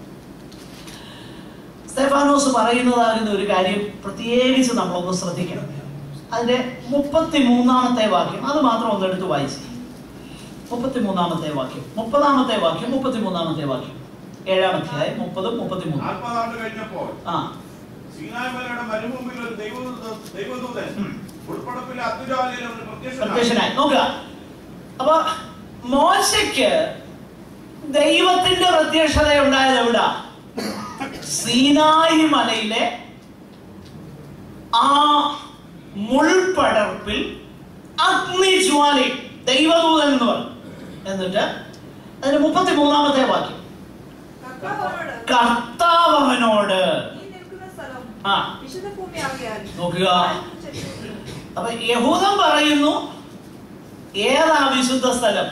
സ്തേഫാനോസ് പറയുന്നതാകുന്ന ഒരു കാര്യം പ്രത്യേകിച്ച് നമ്മളൊന്ന് ശ്രദ്ധിക്കണം അതിന്റെ മുപ്പത്തി മൂന്നാമത്തെ വാക്യം അത് മാത്രം ഒന്ന് എടുത്ത് വായിച്ചു മുപ്പത്തി മൂന്നാമത്തെ വാക്യം മുപ്പതാമത്തെ വാക്യം മുപ്പത്തി മൂന്നാമത്തെ വാക്യം ഏഴാം അധ്യായം മുപ്പതും മുപ്പത്തിമൂന്നും നാൽപ്പതാണ്ട് കഴിഞ്ഞപ്പോൾ ആ സീനായ് മലയുടെ മരുഭൂമിയിൽ ഒരു ദൈവദൂ- ദൈവദൂതൻ ഉം. ഉൾപ്പടപ്പിലെ അത്യുജാലയിൽ അവന് പ്രത്യക്ഷനായി. പ്രത്യക്ഷനായി നോക്കുക അപ്പൊ മോശയ്ക്ക് ദൈവത്തിന്റെ പ്രത്യക്ഷത ഉണ്ടായത് എവിടാ സീനായി മലയിലെ ആ മുൾപടർപ്പിൽ അഗ്നിജ്വാല ദൈവദൂതൻ എന്ന് പറഞ്ഞു എന്നിട്ട് അതിന് മുപ്പത്തി മൂന്നാമത്തെ വാക്യം കർത്താവോട് കർത്താവ് അവനോട് നീ നിൽക്കുന്ന സ്ഥലം ആ വിശുദ്ധ ഭൂമിയാകിയാൽ നോക്കുക ആരും ചെല്ലരുത്. അപ്പൊ യഹൂദൻ പറയുന്നു ഏതാ വിശുദ്ധ സ്ഥലം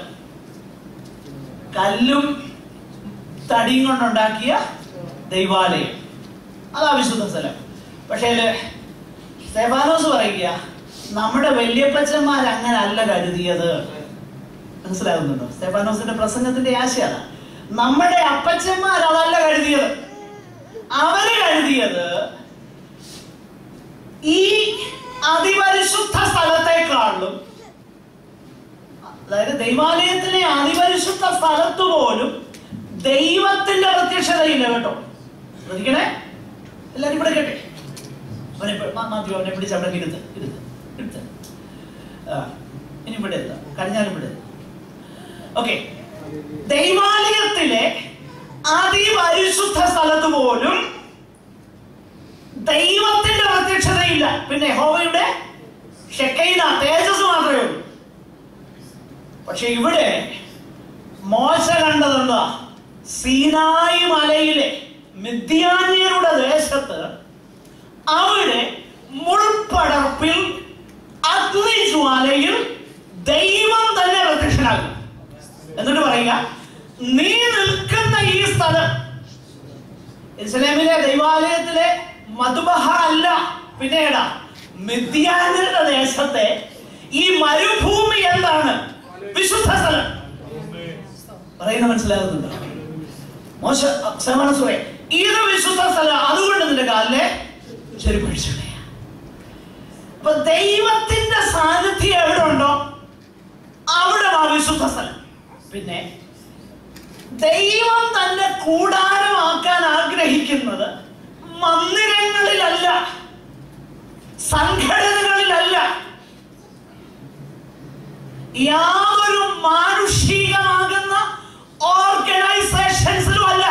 കല്ലും തടിയും കൊണ്ടുണ്ടാക്കിയ ദൈവാലയം അതാ വിശുദ്ധ സ്ഥലം പക്ഷേ സ്തേഫാനോസ് പറയുക നമ്മുടെ വല്യപ്പച്ചന്മാർ അങ്ങനെ അല്ല കരുതിയത് മനസ്സിലാകുന്നുണ്ടോ സ്തേഫാനോസിന്റെ പ്രസംഗത്തിന്റെ ആശയം അതാ. നമ്മുടെ അപ്പച്ചന്മാർ അതല്ല കരുതിയത് അവര് കരുതിയത് ഈ അതിപരിശുദ്ധ സ്ഥലത്തെക്കാളും അതായത് ദൈവാലയത്തിലെ അതിപരിശുദ്ധ സ്ഥലത്ത് പോലും ദൈവത്തിന്റെ പ്രത്യക്ഷതയില്ല കേട്ടോ ശ്രദ്ധിക്കണേ എല്ലാരും ഇവിടെ കേട്ടെ അവനെ പി- മാ- മാത്യു അവനെ പിടിച്ച് അവിടെ ഇരുത്ത് ഇരുത്ത് ഇരുത്ത് ആ ഇനി ഇവിടെ എത്താം കഴിഞ്ഞാലും ഇവിടെ ഓക്കെ ദൈവാലയത്തിലെ അതിപരിശുദ്ധ സ്ഥലത്ത് പോലും ദൈവത്തിന്റെ പ്രത്യക്ഷതയില്ല പിന്നെ യഹോവയുടെ ഷെക്കൈന തേജസ് മാത്രമേ ഉള്ളൂ പക്ഷെ ഇവിടെ മോശ കണ്ടതെന്താ സീനായി മലയിലെ മിഥ്യാന്യരുടെ ദേശത്ത് അവിടെ മുൾപ്പടർപ്പിൽ അഗ്നിജ്വാലയിൽ ദൈവം തന്നെ പ്രത്യക്ഷനാകും എന്നിട്ട് പറയുക നീ നിൽക്കുന്ന ഈ സ്ഥലം ഇസ്ലാമിലെ ദൈവാലയത്തിലെ മധുബഹ അല്ല പിന്നീടാ മിഥ്യാനരുടെ ദേശത്തെ ഈ മരുഭൂമി എന്താണ് വിശുദ്ധ സ്ഥലം പറയുന്ന മനസ്സിലാകുന്നുണ്ടോ മോശ സമാനസുറേ ഇത് വിശുദ്ധ സ്ഥലം അതുകൊണ്ട് നിന്റെ കാലിലെ ചെരുപ്പഴിച്ചു അപ്പൊ ദൈവത്തിന്റെ സാന്നിധ്യം എവിടെ ഉണ്ടോ അവിടെ ആ വിശുദ്ധ സ്ഥലം പിന്നെ ദൈവം തന്നെ കൂടാരമാക്കാൻ ആഗ്രഹിക്കുന്നത് മന്ദിരങ്ങളിലല്ല സംഘടനകളിലല്ല യാതൊരു മാനുഷികമാകുന്ന ഓർഗനൈസേഷൻസിലും അല്ല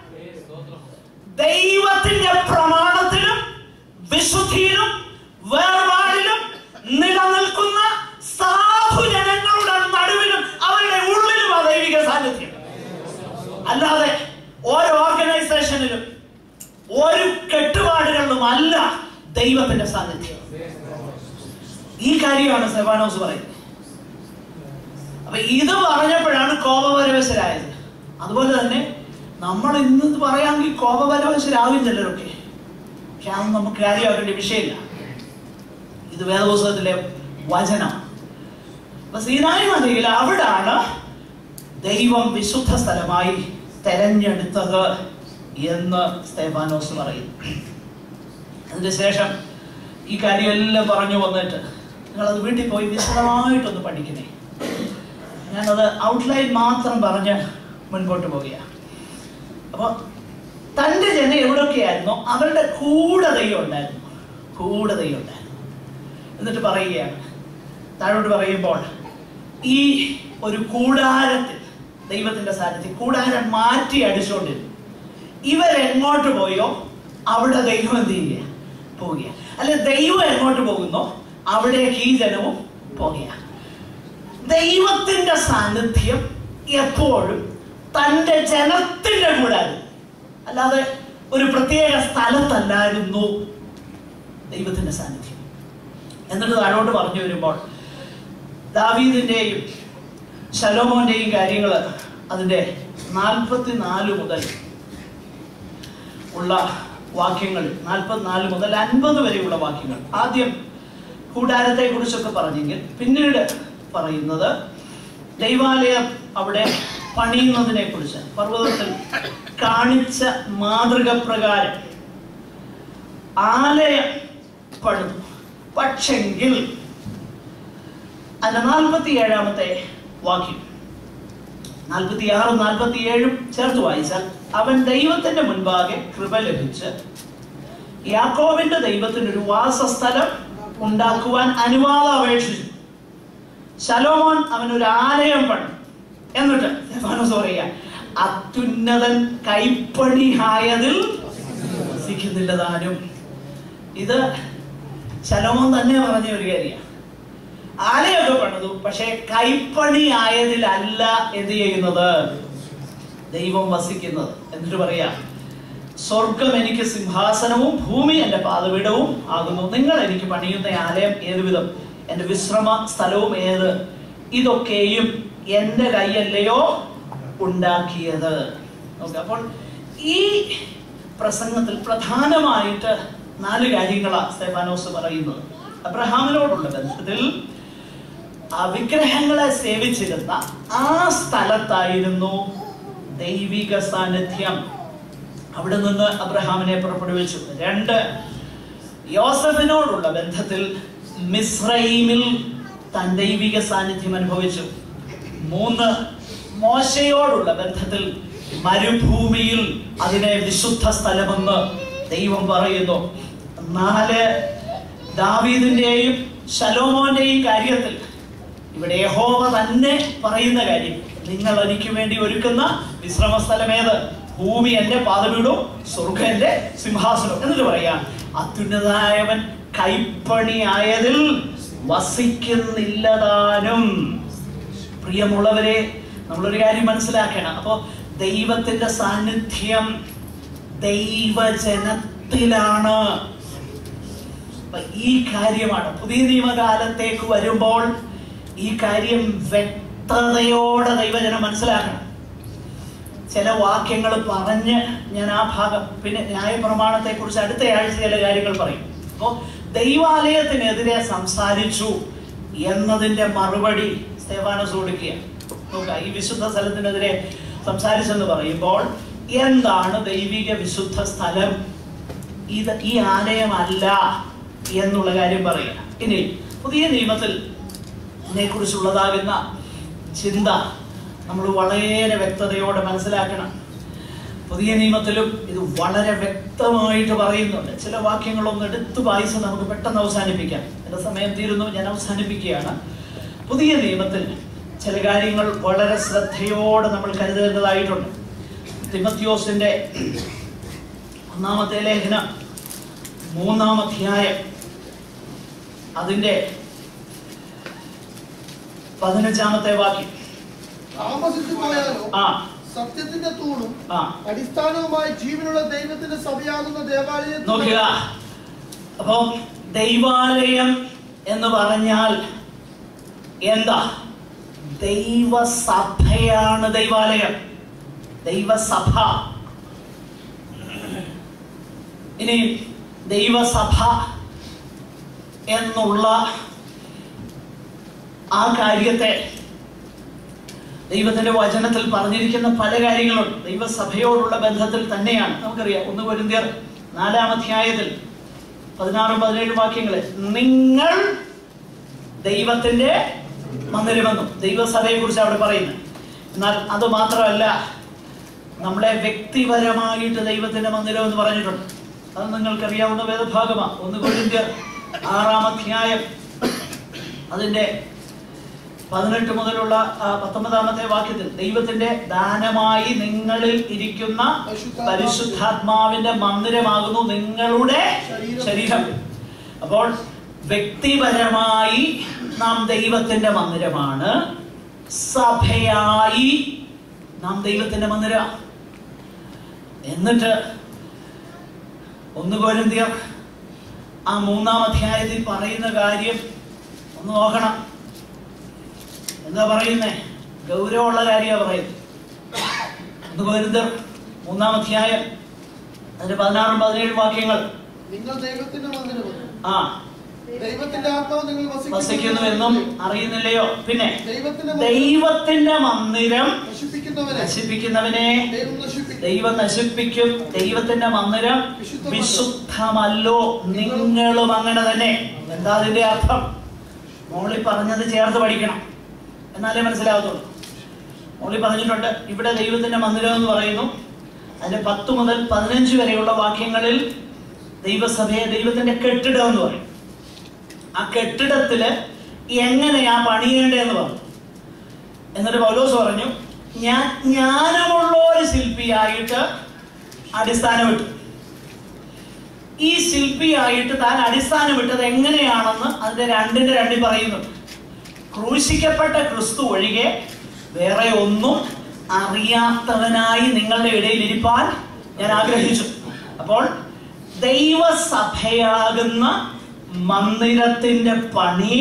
ദൈവത്തിന്റെ പ്രമാണത്തിലും വിശുദ്ധിയിലും വേർപാടിലും നിലനിൽക്കുന്ന സാധുജനങ്ങളുടെ നടുവിലും അവരുടെ ഉള്ളിലും ആ ദൈവിക സാന്നിധ്യം അല്ലാതെ ഓരോ ഓർഗനൈസേഷനിലും ഒരു കെട്ടുപാടുകളിലും അല്ല ദൈവത്തിന്റെ സാന്നിധ്യം ഈ കാര്യമാണ് സെബാനോസ് പറയുന്നത് അപ്പൊ ഇത് പറഞ്ഞപ്പോഴാണ് കോപപരവശരായത് അതുപോലെ തന്നെ നമ്മൾ ഇന്ന് പറയാമെങ്കിൽ കോപപരവശരാകും ചിലരൊക്കെ പക്ഷെ അതൊന്നും നമുക്ക് കാര്യമാക്കേണ്ട വിഷയമില്ല ഇത് വേദപുസ്തകത്തിലെ വചനം അപ്പൊ സീനായി മലയിൽ അവിടാണ് ദൈവം വിശുദ്ധ സ്ഥലമായി തെരഞ്ഞെടുത്തത് എന്ന് സ്തേഫാനോസ് പറയും അതിന് ശേഷം ഈ കാര്യമെല്ലാം പറഞ്ഞു വന്നിട്ട് നിങ്ങളത് വീട്ടിൽ പോയി വിശദമായിട്ടൊന്ന് പഠിക്കണേ ഞാനത് ഔട്ട്ലൈൻ മാത്രം പറഞ്ഞ് മുൻപോട്ട് പോവുകയാണ് അപ്പോൾ തൻ്റെ ജനം എവിടെയൊക്കെയായിരുന്നോ അവരുടെ കൂടെ ദൈവം ഉണ്ടായിരുന്നു കൂടെ ദൈവം ഉണ്ടായിരുന്നു എന്നിട്ട് പറയുകയാണ് താഴോട്ട് പറയുമ്പോൾ ഈ ഒരു കൂടാരത്തിൽ ദൈവത്തിന്റെ സാന്നിധ്യം കൂടാരം മാറ്റി അടിച്ചുകൊണ്ടിരുന്നു ഇവരെങ്ങോട്ട് പോയോ അവിടെ ദൈവം എന്ത് ചെയ്യുക പോവുക അല്ലെ ദൈവം എങ്ങോട്ട് പോകുന്നോ അവിടേക്ക് ഈ ജനവും പോകുക ദൈവത്തിന്റെ സാന്നിധ്യം എപ്പോഴും തൻ്റെ ജനത്തിന്റെ കൂടെ അല്ലാതെ ഒരു പ്രത്യേക സ്ഥലത്തല്ലായിരുന്നു ദൈവത്തിന്റെ സാന്നിധ്യം എന്നിട്ട് താഴോട്ട് പറഞ്ഞു വരുമ്പോൾ ദാവീദിന്റെയും ശലോമോന്റെയും കാര്യങ്ങൾ അതിന്റെ നാൽപ്പത്തി നാല് മുതൽ ഉള്ള വാക്യങ്ങൾ നാൽപ്പത്തിനാല് മുതൽ അൻപത് വരെയുള്ള വാക്യങ്ങൾ ആദ്യം കൂടാരത്തെ കുറിച്ചൊക്കെ പറഞ്ഞെങ്കിൽ പിന്നീട് പറയുന്നത് ദൈവാലയം അവിടെ പണിയുന്നതിനെ കുറിച്ച് പർവ്വതത്തിൽ കാണിച്ച മാതൃക പ്രകാരം ആലയം പണിതു പക്ഷെങ്കിൽ അതിന്റെ നാൽപ്പത്തി ഏഴാമത്തെ വാക്യം നാൽപ്പത്തി ആറും നാൽപ്പത്തി ഏഴും ചേർത്ത് വായിച്ചാൽ അവൻ ദൈവത്തിന്റെ മുൻപാകെ കൃപ ലഭിച്ച് യാക്കോബിന്റെ ദൈവത്തിന് ഒരു വാസസ്ഥലം ഉണ്ടാക്കുവാൻ അനുവാദം അപേക്ഷിച്ചു ശലോമോൻ അവനൊരു ആലയം പണി എന്നിട്ട് സ്റ്റെഫാനോസ് പറയുക അത്യുന്നതൻ കൈപ്പണിയായതിൽ വസിക്കുന്നില്ല താനും ഇത് ശലോമോൻ തന്നെ പറഞ്ഞ ഒരു കാര്യമാണ് ആലയൊക്കെ പണിതു പക്ഷെ കൈപ്പണി ആയതിലല്ല എന്ത് ചെയ്യുന്നത് ദൈവം വസിക്കുന്നത് എന്നിട്ട് പറയാ സ്വർഗം എനിക്ക് സിംഹാസനവും ഭൂമി എന്റെ പാതപീഠവും ആകുന്നു നിങ്ങൾ എനിക്ക് പണിയുന്ന ആലയം ഏതുവിധം എന്റെ വിശ്രമ സ്ഥലവും ഏത് ഇതൊക്കെയും എന്റെ കൈയല്ലയോ ഉണ്ടാക്കിയത് നോക്ക് അപ്പോൾ ഈ പ്രസംഗത്തിൽ പ്രധാനമായിട്ട് നാല് കാര്യങ്ങളാണ് സ്തേഫാനോസ് പറയുന്നത് അബ്രഹാമിനോടുള്ള ബന്ധത്തിൽ ആ വിഗ്രഹങ്ങളെ സേവിച്ചിരുന്ന ആ സ്ഥലത്തായിരുന്നു ദൈവിക സാന്നിധ്യം അവിടെ നിന്ന് അബ്രഹാമിനെ പുറപ്പെടുവിച്ചു രണ്ട് യോസഫിനോടുള്ള ബന്ധത്തിൽ മിസ്രൈമിൽ താൻ ദൈവിക സാന്നിധ്യം അനുഭവിച്ചു മൂന്ന് മോശയോടുള്ള ബന്ധത്തിൽ മരുഭൂമിയിൽ അതിനെ വിശുദ്ധ സ്ഥലമെന്ന് ദൈവം പറയുന്നു നാല് ദാവീദിന്റെയും ശലോമോന്റെയും കാര്യത്തിൽ ഇവിടെ യഹോവ തന്നെ പറയുന്ന കാര്യം നിങ്ങൾ എനിക്ക് വേണ്ടി ഒരുക്കുന്ന വിശ്രമ സ്ഥലം ഏത് ഭൂമി എന്റെ പാതവീടും സ്വർഗം എന്റെ സിംഹാസനം എന്നിട്ട് പറയാം അത്യുന്നതായവൻ കൈപ്പണിയായതിൽ വസിക്കുന്നില്ലതാനും പ്രിയമുള്ളവരെ നമ്മളൊരു കാര്യം മനസ്സിലാക്കണം അപ്പോ ദൈവത്തിന്റെ സാന്നിധ്യം ദൈവജനത്തിലാണ് അപ്പൊ ഈ കാര്യമാണ് പുതിയ നിയമകാലത്തേക്ക് വരുമ്പോൾ ഈ കാര്യം വ്യക്തതയോടെ ദൈവജനം മനസ്സിലാക്കണം ചില വാക്യങ്ങൾ പറഞ്ഞ് ഞാൻ ആ ഭാഗം പിന്നെ ന്യായപ്രമാണത്തെ കുറിച്ച് അടുത്ത ആഴ്ച ചില കാര്യങ്ങൾ പറയും അപ്പോൾ ദൈവാലയത്തിനെതിരെ സംസാരിച്ചു എന്നതിന്റെ മറുപടി സ്തേവാനസ് കൊടുക്കുക നോക്കുക ഈ വിശുദ്ധ സ്ഥലത്തിനെതിരെ സംസാരിച്ചെന്ന് പറയുമ്പോൾ എന്താണ് ദൈവിക വിശുദ്ധ സ്ഥലം ഇത് ഈ ആലയമല്ല എന്നുള്ള കാര്യം പറയുക ഇനി പുതിയ നിയമത്തിൽ ഇതിനെക്കുറിച്ചുള്ളതാകുന്ന ചിന്ത നമ്മൾ വളരെ വ്യക്തതയോടെ മനസ്സിലാക്കണം പുതിയ നിയമത്തിലും ഇത് വളരെ വ്യക്തമായിട്ട് പറയുന്നുണ്ട് ചില വാക്യങ്ങളൊന്നും എടുത്തു വായിച്ച് നമുക്ക് പെട്ടെന്ന് അവസാനിപ്പിക്കാം എൻ്റെ സമയം തീരുന്നു ഞാൻ അവസാനിപ്പിക്കുകയാണ് പുതിയ നിയമത്തിൽ ചില കാര്യങ്ങൾ വളരെ ശ്രദ്ധയോടെ നമ്മൾ കരുതേണ്ടതായിട്ടുണ്ട് തിമത്യോസിന്റെ ഒന്നാമത്തെ ലേഖനം മൂന്നാം അധ്യായം അതിന്റെ പതിനഞ്ചാമത്തെ വാക്യം താമസിച്ചു പോയാലോ ആ സത്യത്തിന്റെ തൂണും ആ അടിസ്ഥാനവുമായി ജീവനുള്ള ദൈവത്തിന്റെ സഭയാകുന്ന ദേവാലയത്തിൽ നോക്കുക അപ്പൊ ദൈവാലയം എന്ന് പറഞ്ഞാൽ എന്താ ദൈവസഭയാണ് ദൈവാലയം ദൈവസഭ ഇനി ദൈവസഭ എന്നുള്ള ആ കാര്യത്തെ ദൈവത്തിന്റെ വചനത്തിൽ പറഞ്ഞിരിക്കുന്ന പല കാര്യങ്ങളുണ്ട് ദൈവസഭയോടുള്ള ബന്ധത്തിൽ തന്നെയാണ് നമുക്കറിയാം ഒന്ന് പൊരുന്തിയർ നാലാം അധ്യായത്തിൽ പതിനാറും പതിനേഴും വാക്യങ്ങള് നിങ്ങൾ ദൈവത്തിന്റെ മന്ദിരമെന്നും ദൈവസഭയെ കുറിച്ച് അവിടെ പറയുന്നത് എന്നാൽ അത് മാത്രമല്ല നമ്മളെ വ്യക്തിപരമായിട്ട് ദൈവത്തിന്റെ മന്ദിരം എന്ന് പറഞ്ഞിട്ടുണ്ട് അത് നിങ്ങൾക്കറിയാവുന്ന വേദഭാഗമാണ് ഒന്ന് കൊരിന്ത്യർ ആറാം അധ്യായം അതിന്റെ പതിനെട്ട് മുതലുള്ള ആ, പത്തൊമ്പതാമത്തെ വാക്യത്തിൽ ദൈവത്തിന്റെ ദാനമായി നിങ്ങളിൽ ഇരിക്കുന്ന പരിശുദ്ധാത്മാവിന്റെ മന്ദിരമാകുന്നു നിങ്ങളുടെ ശരീരം അപ്പോൾ വ്യക്തിപരമായി നാം ദൈവത്തിന്റെ മന്ദിരമാണ് സഭയായി നാം ദൈവത്തിന്റെ മന്ദിര എന്നിട്ട് ഒന്ന് കോരിന്ത്യർ ആ മൂന്നാം അധ്യായത്തിൽ പറയുന്ന കാര്യം ഒന്ന് നോക്കണം എന്താ പറയുന്നേ ഗൗരവമുള്ള കാര്യമാണ് പറയുന്നത് ഒന്ന് കോരിന്ത്യർ മൂന്നാം അധ്യായം അതിന്റെ പതിനാറും പതിനേഴും വാക്യങ്ങൾ നിങ്ങൾ ദൈവത്തിന്റെ മന്ദിരമല്ലോ ആ ദൈവത്തിന്റെ ആത്മാവ് നിങ്ങൾ വസിക്കുന്നു എന്നും അറിയുന്നില്ലയോ പിന്നെ ദൈവത്തിന്റെ മന്ദിരം ദൈവത്തിന്റെ മന്ദിരം നശിപ്പിക്കുന്നവരെ നശിപ്പിക്കുന്നവനെ ദൈവം നശിപ്പിക്കും ദൈവം നശിപ്പിക്കും ദൈവത്തിന്റെ മന്ദിരം വിശുദ്ധമല്ലോ നിങ്ങളും അങ്ങനെ തന്നെ എന്താ അതിന്റെ അർത്ഥം മോളി പറഞ്ഞത് ചേർത്ത് പഠിക്കണം എന്നാലേ മനസ്സിലാകത്തുള്ളൂ മോളി പറഞ്ഞിട്ടുണ്ട് ഇവിടെ ദൈവത്തിന്റെ മന്ദിരം എന്ന് പറയുന്നു അതിന്റെ പത്ത് മുതൽ പതിനഞ്ച് വരെയുള്ള വാക്യങ്ങളിൽ ദൈവസഭയെ ദൈവത്തിന്റെ കെട്ടിടം എന്ന് പറയും ആ കെട്ടിടത്തില് എങ്ങനെയാ പണിയേണ്ടതെന്ന് പറഞ്ഞു എന്നിട്ട് പൗലോസ് പറഞ്ഞു ഞാൻ ജ്ഞാനമുള്ള ഒരു ശില്പിയായിട്ട് അടിസ്ഥാനമിട്ടു ഈ ശില്പിയായിട്ട് താൻ അടിസ്ഥാനമിട്ടത് എങ്ങനെയാണെന്ന് അതിന്റെ രണ്ടിന്റെ രണ്ടിൽ പറയുന്നുണ്ട് ക്രൂശിക്കപ്പെട്ട ക്രിസ്തു ഒഴികെ വേറെ ഒന്നും അറിയാത്തവനായി നിങ്ങളുടെ ഇടയിൽ ഇരിപ്പാൻ ഞാൻ ആഗ്രഹിച്ചു അപ്പോൾ ദൈവസഭയാകുന്ന മന്ദിരത്തിന്റെ പണി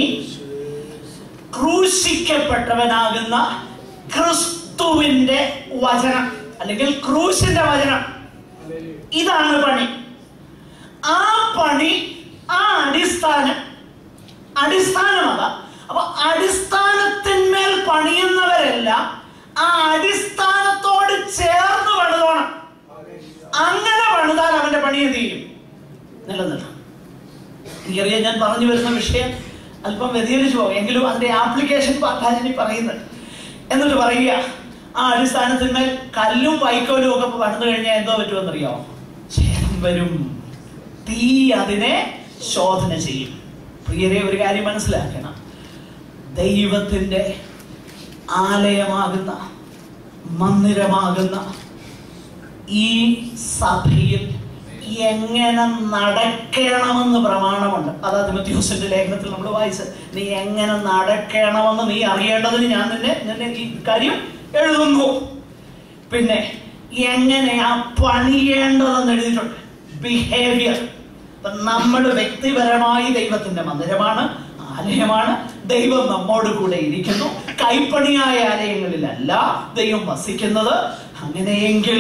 ക്രൂശിക്കപ്പെട്ടവനാകുന്ന ക്രിസ്തുവിന്റെ വചനം അല്ലെങ്കിൽ ക്രൂശിന്റെ വചനം ഇതാണ് പണി ആ പണി ആ അടിസ്ഥാനം അടിസ്ഥാനമത അപ്പൊ അടിസ്ഥാനത്തിന്മേൽ പണിയുന്നവരെല്ലാം ആ അടിസ്ഥാനത്തോട് ചേർന്ന് പണിതോണം അങ്ങനെ പണിതാൽ അവന്റെ പണി എന്ത് ചെയ്യും നിലനിൽക്കും എനിക്കറിയാം ഞാൻ പറഞ്ഞു വരുന്ന വിഷയം അല്പം വ്യതിചലിച്ചു പോകും എങ്കിലും അതിന്റെ ആപ്ലിക്കേഷൻ പാർട്ടാണ് ഇനി പറയുന്നത് എന്നിട്ട് പറയുക ആ അടിസ്ഥാനത്തിന്മേൽ കല്ലും വൈക്കോലും ഒക്കെ പണിതു കഴിഞ്ഞാൽ എന്തോ പറ്റുമെന്നറിയാമോ ക്ഷേമം വരും തീ അതിനെ ശോധന ചെയ്യും പ്രിയരെ ഒരു കാര്യം മനസ്സിലാക്കണം ദൈവത്തിന്റെ ആലയമാകുന്ന മന്ദിരമാകുന്ന ഈ സഭയിൽ എങ്ങനെ നടക്കണമെന്ന് പ്രമാണമുണ്ട് അതാ തിമത്യോസിന്റെ ലേഖനത്തിൽ നമ്മൾ വായിച്ചത് നീ എങ്ങനെ നടക്കണമെന്ന് നീ അറിയേണ്ടതിന് ഞാൻ നിന്നെ നിന്നെ ഈ കാര്യം എഴുതുന്നു പിന്നെ എങ്ങനെയാ പണിയേണ്ടതെന്ന് എഴുതിയിട്ടുണ്ട് ബിഹേവിയർ നമ്മൾ വ്യക്തിപരമായി ദൈവത്തിന്റെ മന്ദിരമാണ് ആലയമാണ് ദൈവം നമ്മോട് കൂടെ ഇരിക്കുന്നു കൈപ്പണിയായ ആലയങ്ങളിലല്ല ദൈവം വസിക്കുന്നത് അങ്ങനെയെങ്കിൽ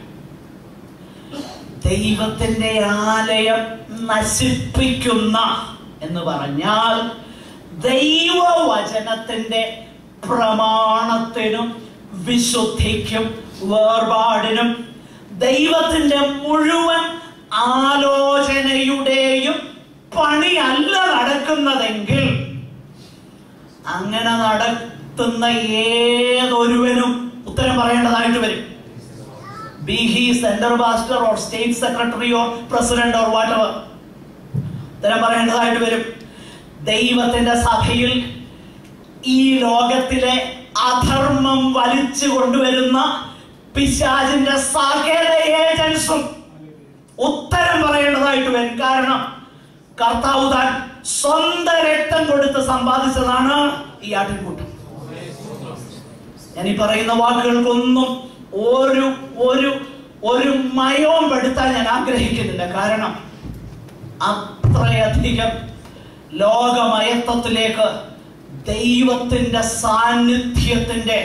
ദൈവത്തിന്റെ ആലയം നശിപ്പിക്കുന്ന എന്ന് പറഞ്ഞാൽ ദൈവവചനത്തിന്റെ പ്രമാണത്തിനും വിശുദ്ധിക്കും വേർപാടിനും ദൈവത്തിന്റെ മുഴുവൻ ആലോചനയുടെയും പണിയല്ല നടക്കുന്നതെങ്കിൽ അങ്ങനെ നടത്തുന്ന ഏതൊരുവനും ഉത്തരം പറയേണ്ടതായിട്ട് വരും be he center pastor or state secretary or president or whatever ഉത്തരം പറയേണ്ടതായിട്ട് വരും ദൈവത്തിന്റെ സഭയിൽ ഈ ലോകത്തിലെ അധർമ്മം വലിച്ചു കൊണ്ടുവരുന്ന പിശാചിന്റെ സകല ഏജൻസും ഉത്തരം പറയേണ്ടതായിട്ട് വരും കാരണം കർത്താവ് താൻ സ്വന്തം രക്തം കൊടുത്ത് സമ്പാദിച്ചതാണ് ഈ ആട്ടിൻകൂട്ടം ഞാൻ ഈ പറയുന്ന വാക്കുകൾക്കൊന്നും ഒരു ഒരു ഒരു മയവും പെടുത്താൻ ഞാൻ ആഗ്രഹിക്കുന്നില്ല കാരണം അത്രയധികം ലോകമയത്വത്തിലേക്ക് ദൈവത്തിന്റെ സാന്നിധ്യത്തിന്റെ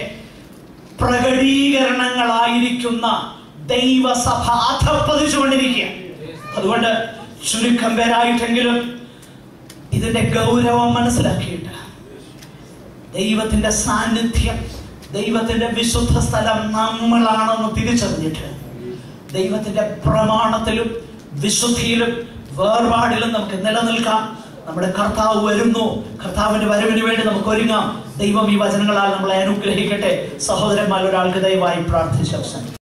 പ്രകടീകരണങ്ങളായിരിക്കുന്ന ദൈവസഭ അധപ്പതിച്ചുകൊണ്ടിരിക്കുക അതുകൊണ്ട് ചുരുക്കം പേരായിട്ടെങ്കിലും ഇതിന്റെ ഗൗരവം മനസ്സിലാക്കിയിട്ട് ദൈവത്തിന്റെ സാന്നിധ്യം ദൈവത്തിന്റെ വിശുദ്ധ സ്ഥലം നമ്മളാണെന്ന് തിരിച്ചറിഞ്ഞിട്ട് ദൈവത്തിന്റെ പ്രമാണത്തിലും വിശുദ്ധിയിലും വേർപാടിലും നമുക്ക് നിലനിൽക്കാം നമ്മുടെ കർത്താവ് വരുന്നു കർത്താവിന്റെ വരവിന് വേണ്ടി നമുക്ക് ഒരുങ്ങാം ദൈവം ഈ വചനങ്ങളാൽ നമ്മളെ അനുഗ്രഹിക്കട്ടെ സഹോദരന്മാർ ഒരാൾക്ക് ദയവായി പ്രാർത്ഥിച്ച അവസാനം